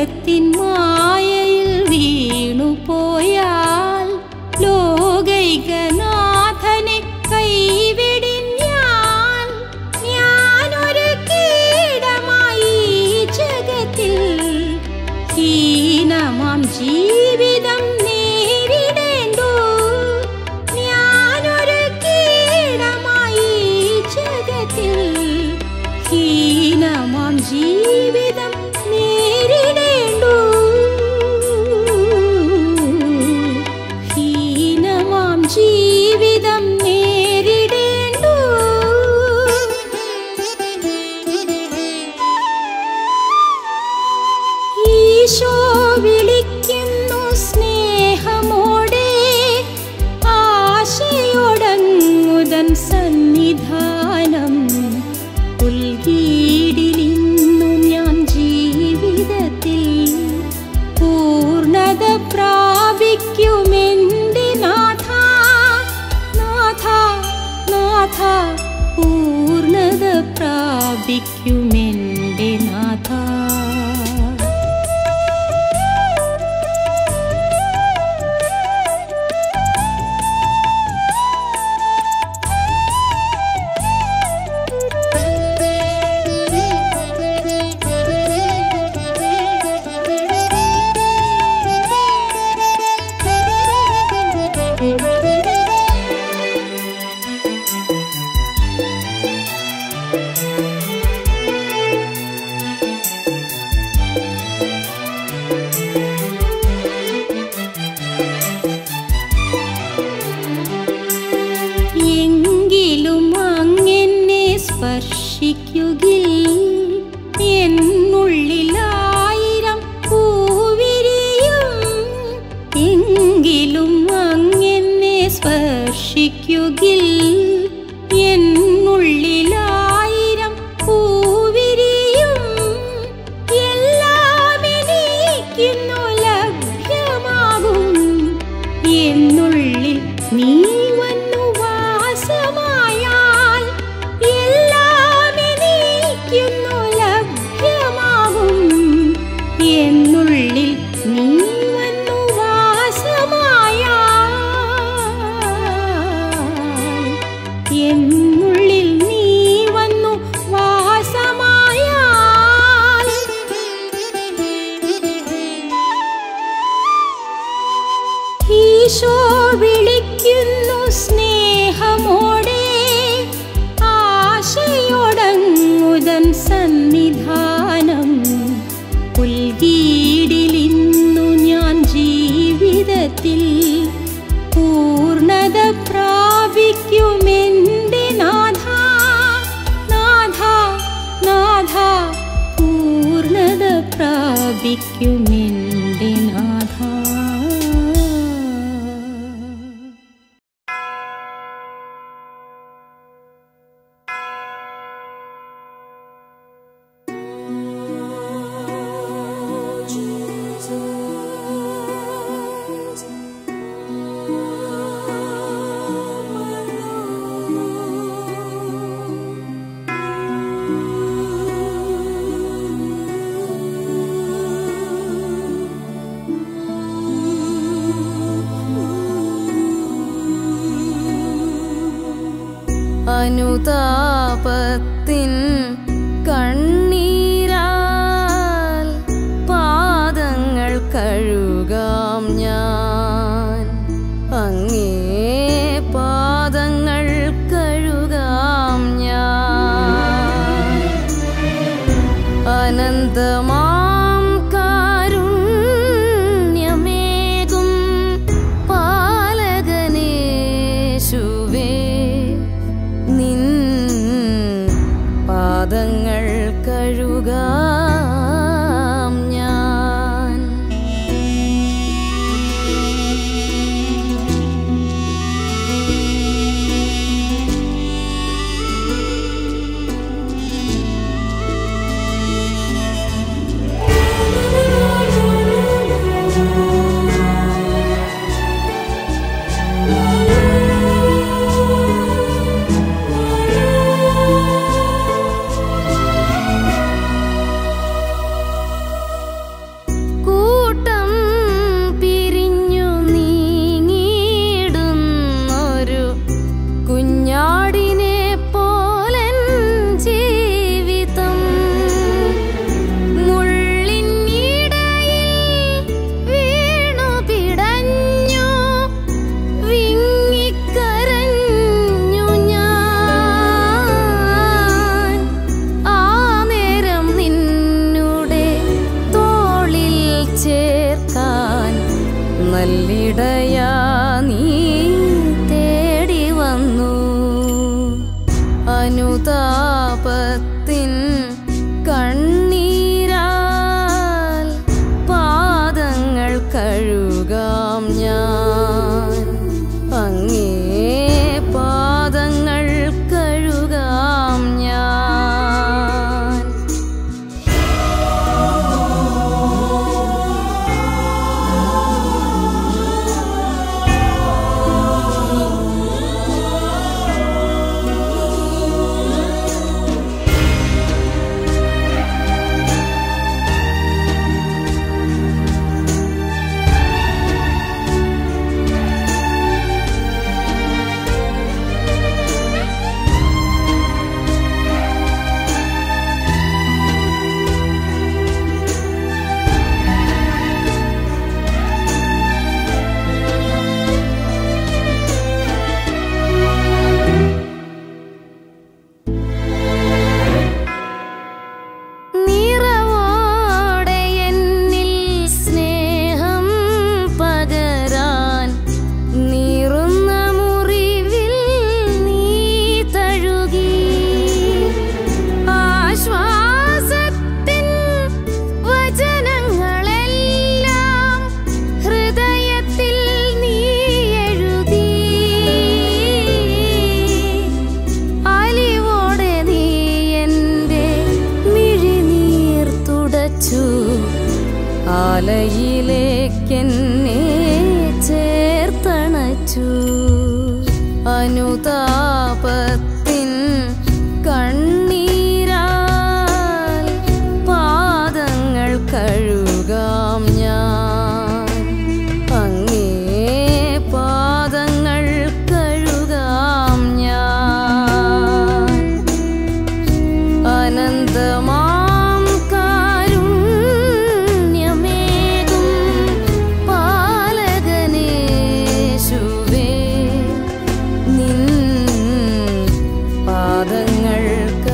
ലോകത്തിൻ മായയിൽ വീണുപോയാൽ ലോകൈകനാഥനെ കൈവിടിഞ്ഞാൽ ഞാനൊരു കീടമായി ഈ ജഗത്തിൽ ഹീനമാം ജീവിതം നേരിടേണ്ടു ഞാനൊരു കീടമായി ഈ ജഗത്തിൽ ഹീനമാം ജീവിതം നേരിടേണ്ടു ഹീനമാം ജീവിതം നേരിടേണ്ടു ഈശോ വിളിക്കുന്നു സ്നേഹമോടെ ആശയോടങ്ങുതൻ സന്നിധാനം ഉൽകീടിലിന്നു ഞാൻ ജീവിതത്തിൽ പൂർണത പ്രാപിക്കുമെന്റെ നാഥ നാഥ നാഥ പൂർണത പ്രാപിക്കുമെന്റെ നാഥ എങ്കിലും അങ്ങെന്നെ സ്പർശിക്കുകിൽ എന്നുള്ളിലായിരം പൂവിരിയും എങ്കിലും അങ്ങെന്നെ സ്പർശിക്കുകിൽ എന്നുള്ളിലായിരം പൂവിരിയും എല്ലാം എനിക്കുന്നു ലഭ്യമാകും എന്നുള്ളിൽ നീ വന്നു വാസമായാൽ എല്ലാം എനിക്കുന്നു ലഭ്യമാകും എന്നുള്ളിൽ നീ വന്നു വാസമായാൽ എന്നുള്ളിൽ നീ വന്നു വാസമായാൽ ഈശോ വിളിക്കുന്നു സ്നേഹമോടെ ആശയോടങ്ങുതൻ സന്നിധാനം പുൽകീടിലിന്നു ഞാൻ ജീവിതത്തിൽ പൂർണത പ്രാപിക്കുമെന്റെ നാഥ നാഥ നാഥ പൂർണത പ്രാപിക്കുമെന്റെ നാഥ അനുതാപത്തിൻ കണ്ണീരാൽ പാദങ്ങൾ കഴുകാം ഞാൻ അങ്ങേ പാദങ്ങൾ കഴുകാം ഞാൻ അനന്തമാം കാരുണ്യമേകും പാലകനേശുവേ നിൻ പാദങ്ങൾ കഴുകാം ഞാൻ ആലയിലേക്കെന്നെ ചേർത്തണച്ചു അനുതാപത്തിൻ കണ്ണീരാൽ പാദങ്ങൾ കഴുകാം ഞാൻ അങ്ങേ പാദങ്ങൾ കഴുകാം ഞാൻ അനന്തമാം കാരുണ്യമേകും പാലകനേശുവേ നിൻ പാദങ്ങൾ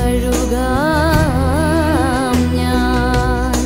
കഴുകാം ഞാൻ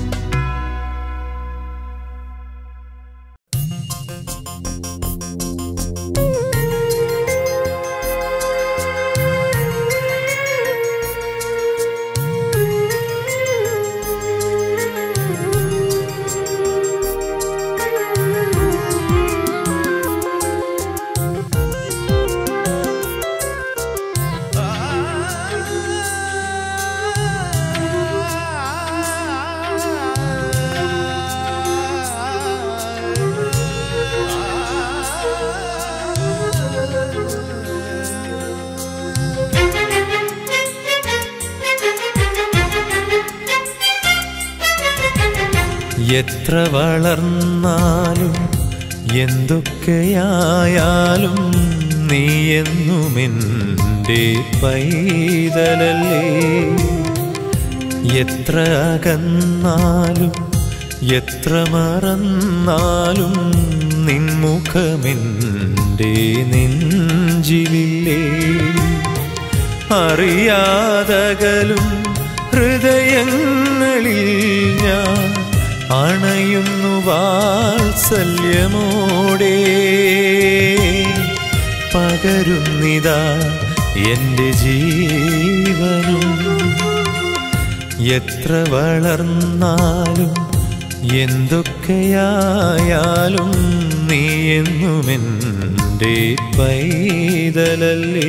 എത്ര വളർന്നാലും എന്തൊക്കെയായാലും നീ എന്നുമെൻ്റെ പൈതലല്ലേ എത്ര അകന്നാലും എത്ര മറന്നാലും നിൻമുഖമെൻ്റെ നെഞ്ചിലില്ലേ അറിയാതകലും ഹൃദയങ്ങളിൽ ഞാൻ അണയുന്നു വാത്സല്യമോടെ പകരുന്നിതാ എൻ്റെ ജീവനും എത്ര വളർന്നാലും എന്തൊക്കെയായാലും നീ എന്നുമെൻ്റെ പൈതലല്ലേ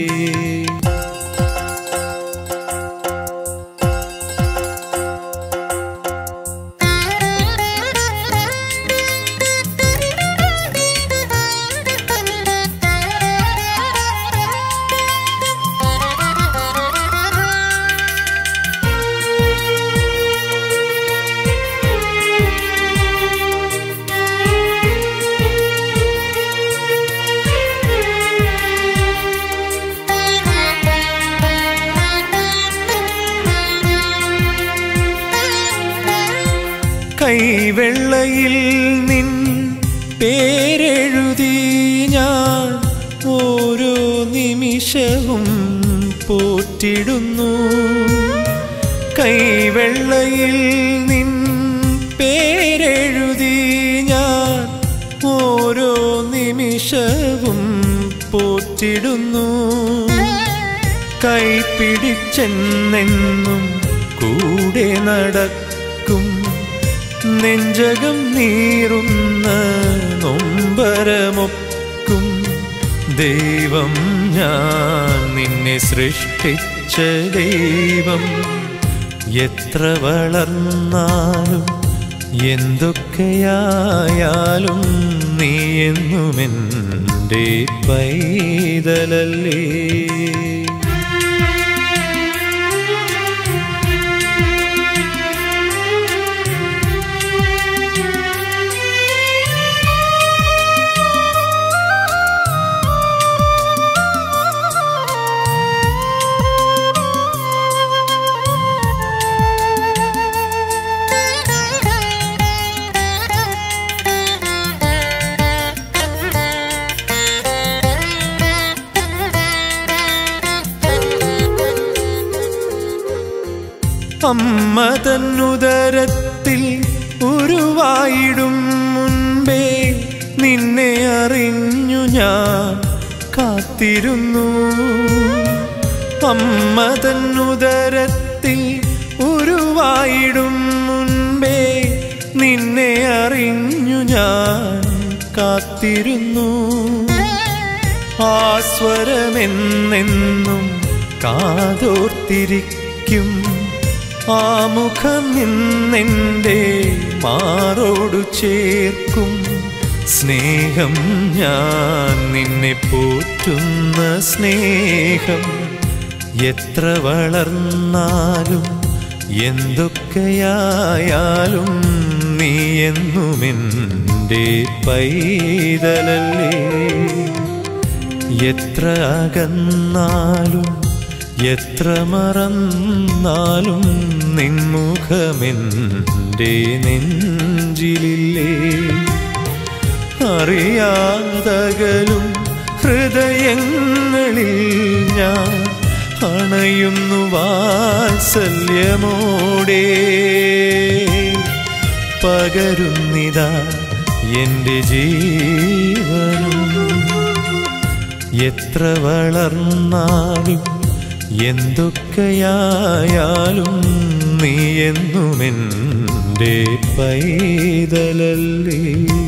കൈവെള്ളയിൽ നിൻ പേരെഴുതി ഞാൻ ഓരോ നിമിഷവും പോറ്റിടുന്നു കൈവെള്ളയിൽ നിൻ പേരെഴുതി ഞാൻ ഓരോ നിമിഷവും പോറ്റിടുന്നു കൈപിടിച്ചെന്നെന്നും കൂടെ നടക്കും നെഞ്ചകം നീറുന്ന നൊമ്പരമൊക്കും ദൈവം ഞാൻ നിന്നെ സൃഷ്ടിച്ച ദൈവം എത്ര വളർന്നാലും എന്തൊക്കെയായാലും നീ എന്നുമെൻ്റെ പൈതലല്ലേ അമ്മ തന്നുദരത്തിൽ ഉരുവായിടും മുൻപേ നിന്നെ അറിഞ്ഞു ഞാൻ കാത്തിരുന്നു അമ്മ തന്നുദരത്തിൽ ഉരുവായിടും മുൻപേ നിന്നെ അറിഞ്ഞു ഞാൻ കാത്തിരുന്നു ആസ്വരമെന്നെന്നും കാതോർത്തിരിക്കും ആ മുഖം ഇന്നെൻ്റെ മാറോടു ചേർക്കും സ്നേഹം ഞാൻ നിന്നെ പോറ്റുന്ന സ്നേഹം എത്ര വളർന്നാലും എന്തൊക്കെയായാലും നീ എന്നുമെൻ്റെ പൈതലല്ലേ എത്ര അകന്നാലും എത്ര മറന്നാലും നിൻമുഖമെൻ്റെ നെഞ്ചിലില്ലേ അറിയാതകലും ഹൃദയങ്ങളിൽ ഞാൻ അണയുന്നു വാത്സല്യമോടെ പകരുന്നിതാ എൻ്റെ ജീവനും എത്ര വളർന്നാലും എന്തൊക്കെയായാലും നീ എന്നുമെൻ്റെ പൈതലല്ലേ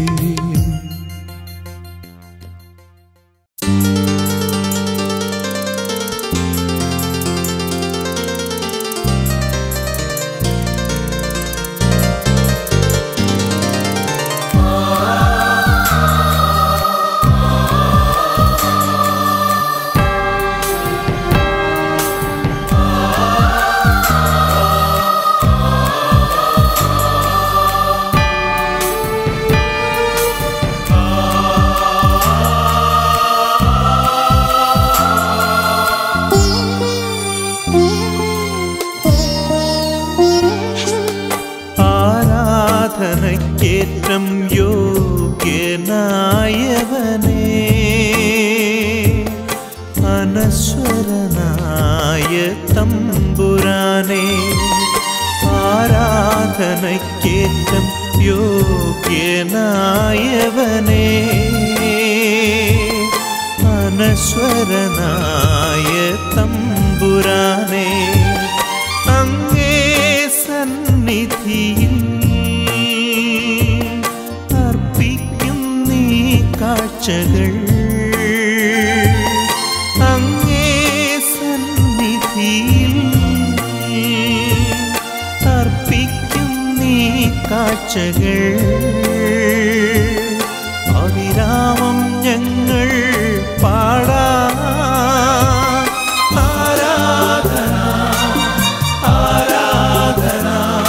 ആരാധനയ്ക്കേറ്റം യോഗ്യനായവനേ അനശ്വരനായ തമ്പുരാനേ ആരാധനയ്ക്കേറ്റം യോഗ്യനായവനേ അനശ്വരനായ തമ്പുരാനേ അങ്ങേ സന്നിധിയിൽ അർപ്പിക്കും നീ കാഴ്ചകൾ അങ്ങേ സന്നിധിയിൽ അർപ്പിക്കും നീ കാഴ്ചകൾ അവിരാമം ഞങ്ങൾ പാടാ ആരാധന ആരാധന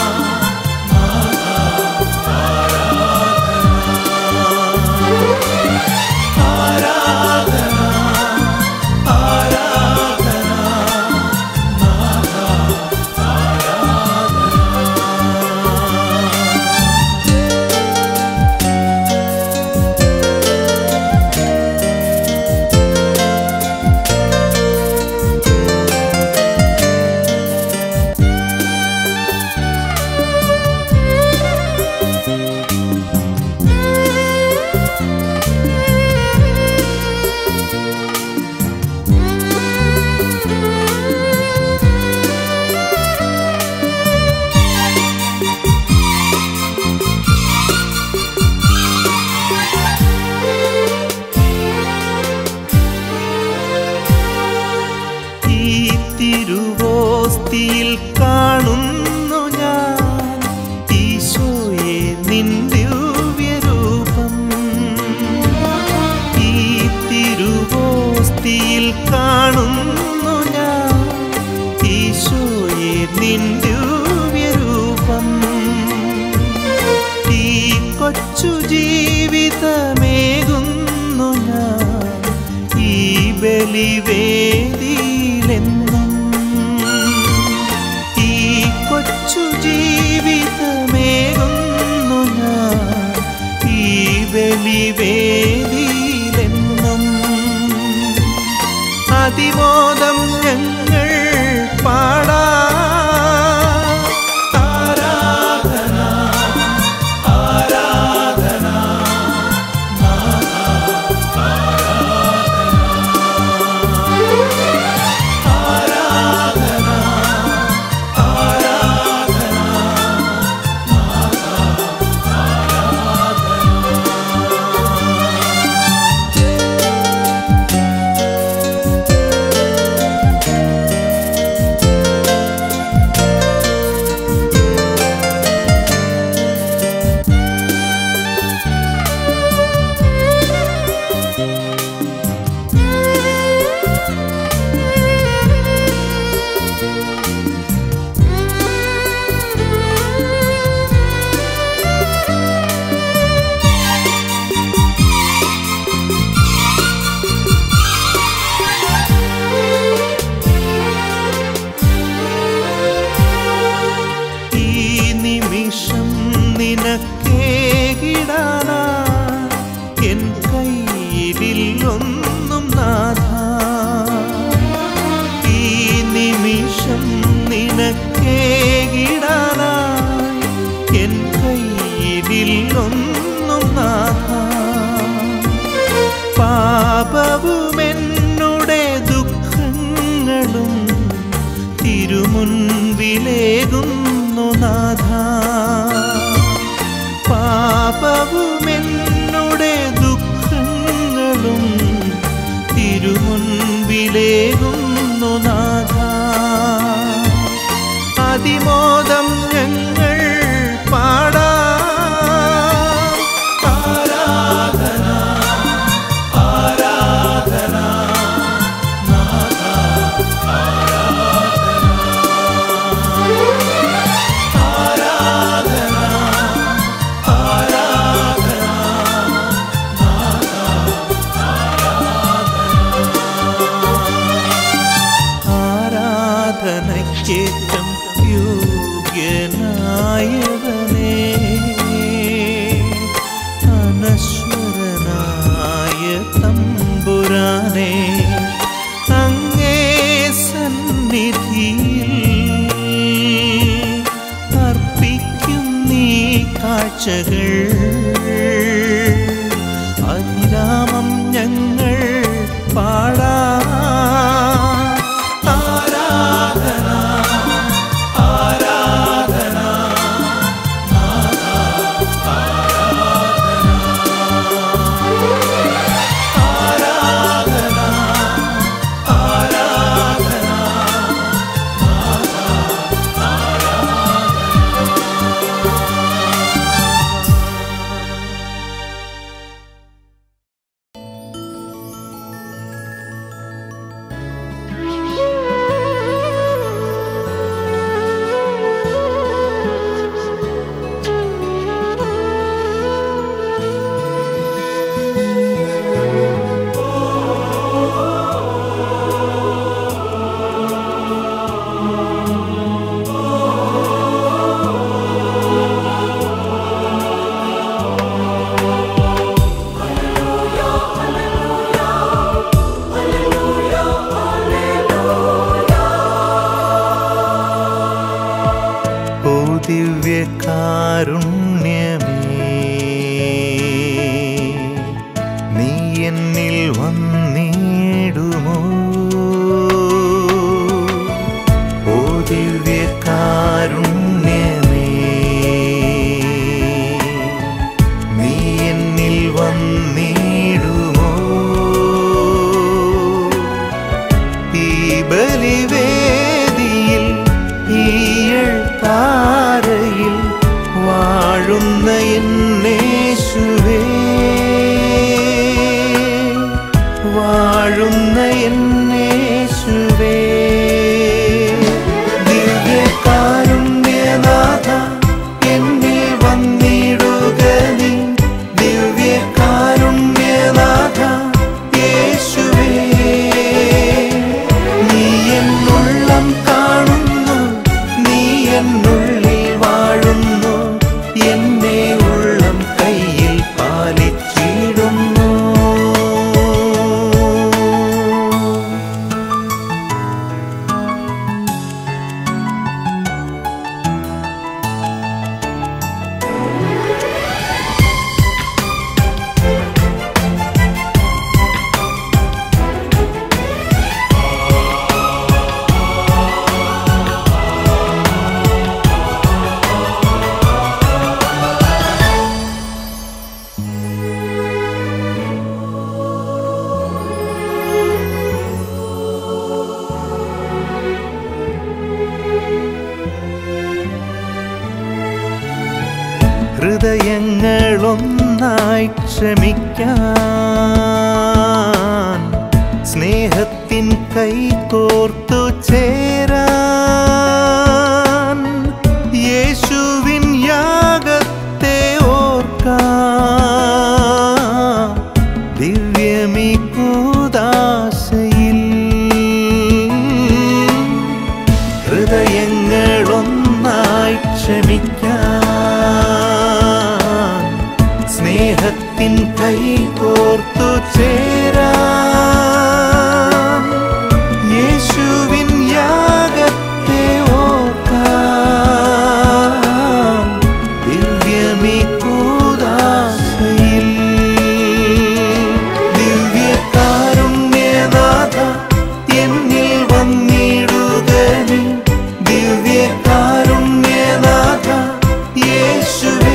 ഈ തിരുവോസ്തിയിൽ കാണുന്നു ഞാൻ ഈശോയെ നിൻ ദിവ്യരൂപം ഈ തിരുവോസ്തിയിൽ കാണുന്നു ഞാൻ ഈശോയെ നിൻ ദിവ്യരൂപം ഈ കൊച്ചു ജീവിതമേകുന്നു ഞാൻ ഈ ബലിവേദിയിലെന്നും ഈ കൊച്ചു ജീവിതമേകുന്നു ഞാൻ ഈ ബലിവേദിയിലെന്നും അതിമോദം ഞങ്ങൾ പാടാ ആരാധന ആരാധന ആ ഒന്നും നാഥ പാപവുമെന്നുടെ ദുഃഖങ്ങളും തിരുമുൻപിലേകുന്നു നാഥ പാപവുമെന്നുടെ ദുഃഖങ്ങളും തിരുമുൻപിലേകുന്നു നാഥ അതിമോദം ഞങ്ങൾ പാടാ ആരാധന ആരാധന ആരാധനയ്ക്കേറ്റം യോഗ്യനായവനേ അനശ്വരനായ തമ്പുരാനെ അങ്ങേ സന്നിധിയിൽ അർപ്പിക്കും നീ കാഴ്ചകൾ അവിരാമം ഞങ്ങൾ പാടാ ആരാധന ആരാധന ആരാധന ആരാധന ഓ ദിവ്യകാരുണ്യമേ നീ എന്നിൽ വന്നിടുമോ ഓ ദിവ്യകാരുണ്യമേ നീ എന്നിൽ വന്നിടുമോ ഈ ബലിവേദിയിൽ ഈയൾ താരയിൽ വാഴുന്ന എന്നേശുവേ വാഴുന്ന എന്നേശുവേ ദിവ്യകാരുണ്യനാഥ എന്നിൽ വന്നിടുക നീ ദിവ്യകാരുണ്യനാഥ യേശുവേ നീ എന്നുള്ളം കാണുന്നു നീ എന്നുള്ളിൽ വാഴുന്നു എന്നെ ഉള്ളം കയ്യിൽ പാലിച്ചിടുന്നു ഹൃദയങ്ങളൊന്നായി ക്ഷമിക്കാൻ സ്നേഹത്തിൻ കൈകോർത്തു ചേരാൻ യേശുവിൻ യാഗത്തെ ഓർക്കാം ദിവ്യമീ കൂദാശയിൽ ഹൃദയങ്ങളൊന്നായി ക്ഷമിക്കാൻ സ്നേഹത്തിൻ കൈകോർത്തു ചേരാൻ യേശുവിൻ യാഗത്തെ ഓർക്കാം ദിവ്യമീ കൂദാശയിൽ ദിവ്യകാരുണ്യനാഥ യേശുവേ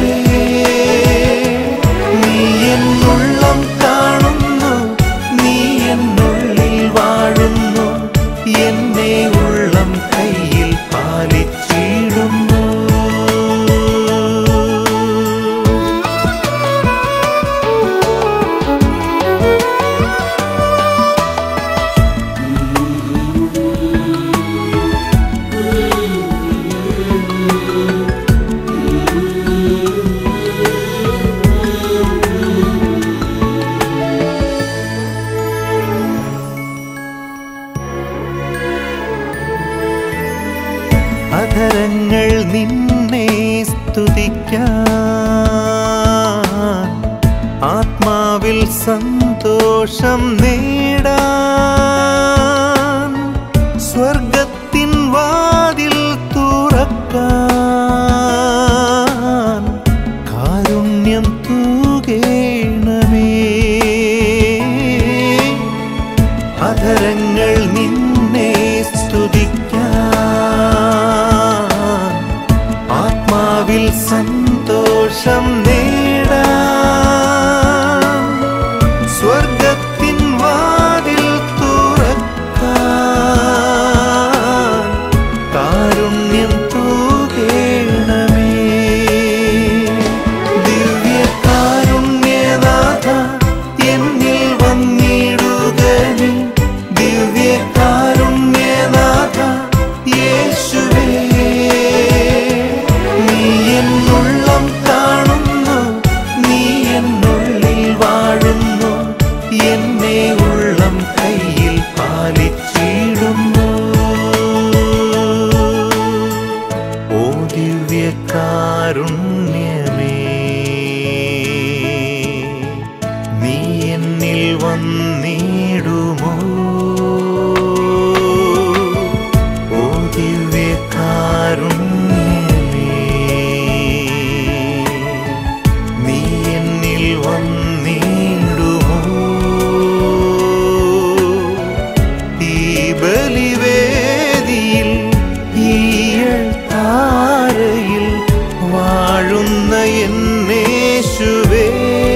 നീ എന്നുള്ളം കാണുന്നു നീ എന്നുള്ളിൽ വാഴുന്നു എന്നെ ഉള്ളം കയ്യിൽ പാലിച്ചിടുന്നു അധരങ്ങൾ നിന്നെ സ്തുതിക്കാൻ ആത്മാവിൽ സന്തോഷം നേടാൻ സ്വർഗത്തിൻ വാതിൽ തുറക്കാൻ കാരുണ്യം തൂകേണമേ അധരങ്ങൾ നിന്നെ സ്തുതിക്കാൻ ആത്മാവിൽ സന്തോഷം നേടാൻ സ്വർഗത്തിൻ വാതിൽ തുറക്കാൻ കാരുണ്യം തൂകേണമേ ദിവ്യകാരുണ്യനാഥ എന്നിൽ വന്നിടുക നീ ദിവ്യകാരുണ്യനാഥ യേശുവേ നീ എന്നുള്ളം കാണുന്നു നീ എന്നുള്ളിൽ വാഴുന്നു എന്നെ ഉള്ളം കയ്യിൽ പാലിച്ചിടുന്നു ഓ ദിവ്യകാരുണ്യമേ നീ എന്നിൽ വന്നിടുമോ ഓ ദിവ്യകാരുണ്യമേ നീ എന്നിൽ വന്നിടുമോ ഈ ബലിവേദിയിൽ ഈയൾ താരയിൽ വാഴുന്ന എന്നേശുവേ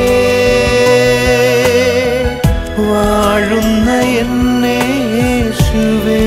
വാഴുന്ന എന്നേശുവേ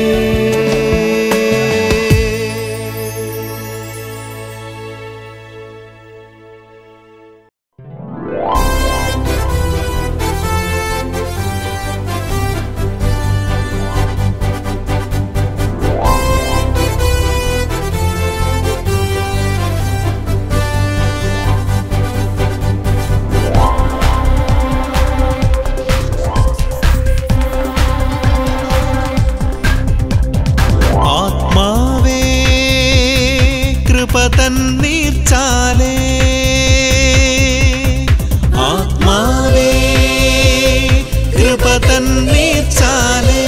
ആത്മാവേ കൃപ തന്നീർച്ചാലേ ആത്മാവേ കൃപ തന്നീർച്ചാലേ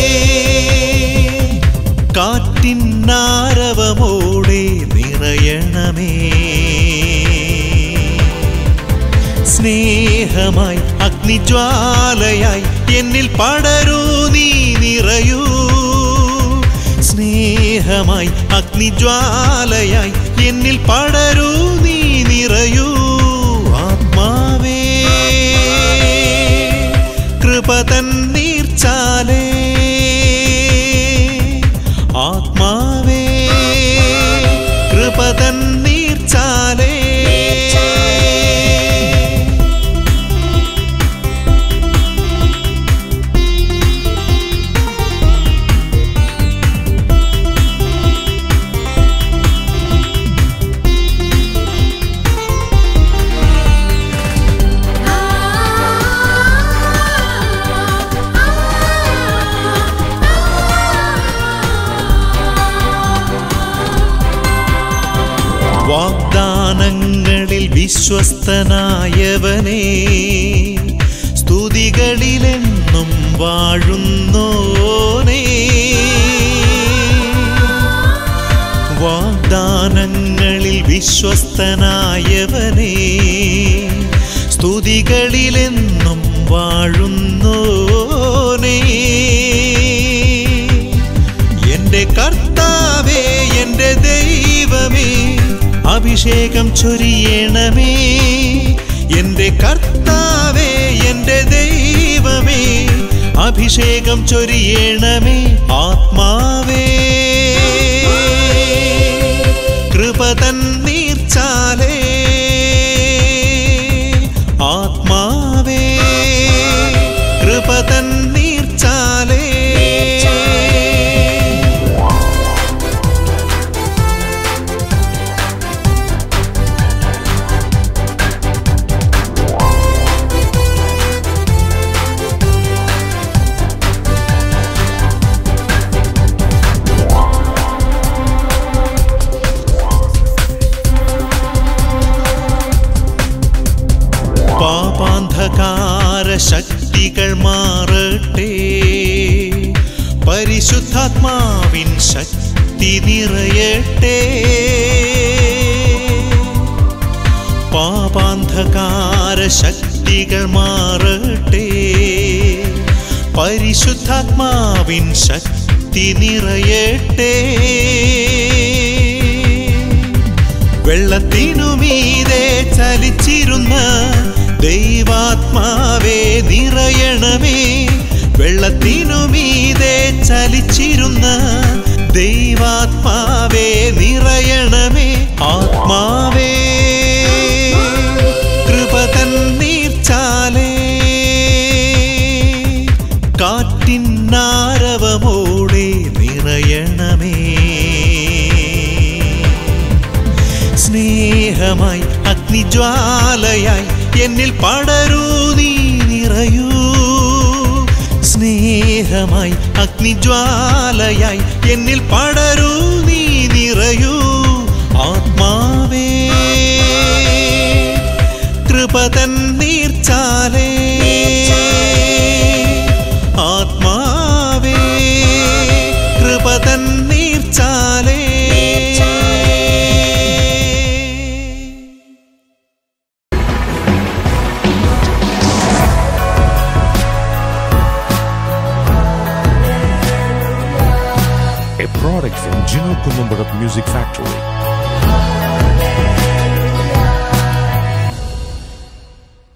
കാറ്റിന്നാരവമോടെ നിറയണമേ സ്നേഹമായി അഗ്നിജ്വാലയായി എന്നിൽ പടരൂ നീ നിറയൂ സ്നേഹമായി അഗ്നിജ്വാലയായി എന്നിൽ പടരൂ നീ നിറയൂ ആത്മാവേ കൃപ തന്നീർച്ചാലേ ആത്മാവേ കൃപ തന്നീർച്ചാലേ വാഗ്ദാനങ്ങളിൽ വിശ്വസ്തനായവനേ സ്തുതികളിലെന്നും വാഴുന്നോനേ വാഗ്ദാനങ്ങളിൽ വിശ്വസ്തനായവനേ സ്തുതികളിലെന്നും വാഴുന്നോനേ എന്റെ കർത്താവേ അഭിഷേകം ചൊരിയണമേ എന്റെ കർത്താവേ എന്റെ ദൈവമേ അഭിഷേകം ചൊരിയണമേ ആത്മാവേ കൃപ തൻ നീർച്ചാലേ ആത്മാവേ കൃപ തൻ നീർച്ചാലേ പാപാന്ധകാര ശക്തികൾ മാറട്ടെ പരിശുദ്ധാത്മാവിൻ ശക്തി നിറയട്ടെ പാപാന്ധകാര ശക്തികൾ മാറട്ടെ പരിശുദ്ധാത്മാവിൻ ശക്തി നിറയട്ടെ വെള്ളത്തിനുമീതെ ചലിച്ചിരുന്ന ദൈവാത്മാവേ നിറയണമേ വെള്ളത്തിനുമീതെ ചലിച്ചിരുന്ന ദൈവാത്മാവേ നിറയണമേ ആത്മാവേ കൃപ തൻ നീർച്ചാലേ കാറ്റിന്നാരവമോടെ നിറയണമേ സ്നേഹമായി അഗ്നിജ്വാലയായി എന്നിൽ പടരൂ നീ നിറയൂ സ്നേഹമായി അഗ്നിജ്വാലയായി എന്നിൽ പടരൂ നീ നിറയൂ ആത്മാവേ കൃപ തൻ നീർച്ചാലേ ആത്മാവേ കൃപ തൻ നീർച്ചാലേ a product from Gino Columbarat Music Factory.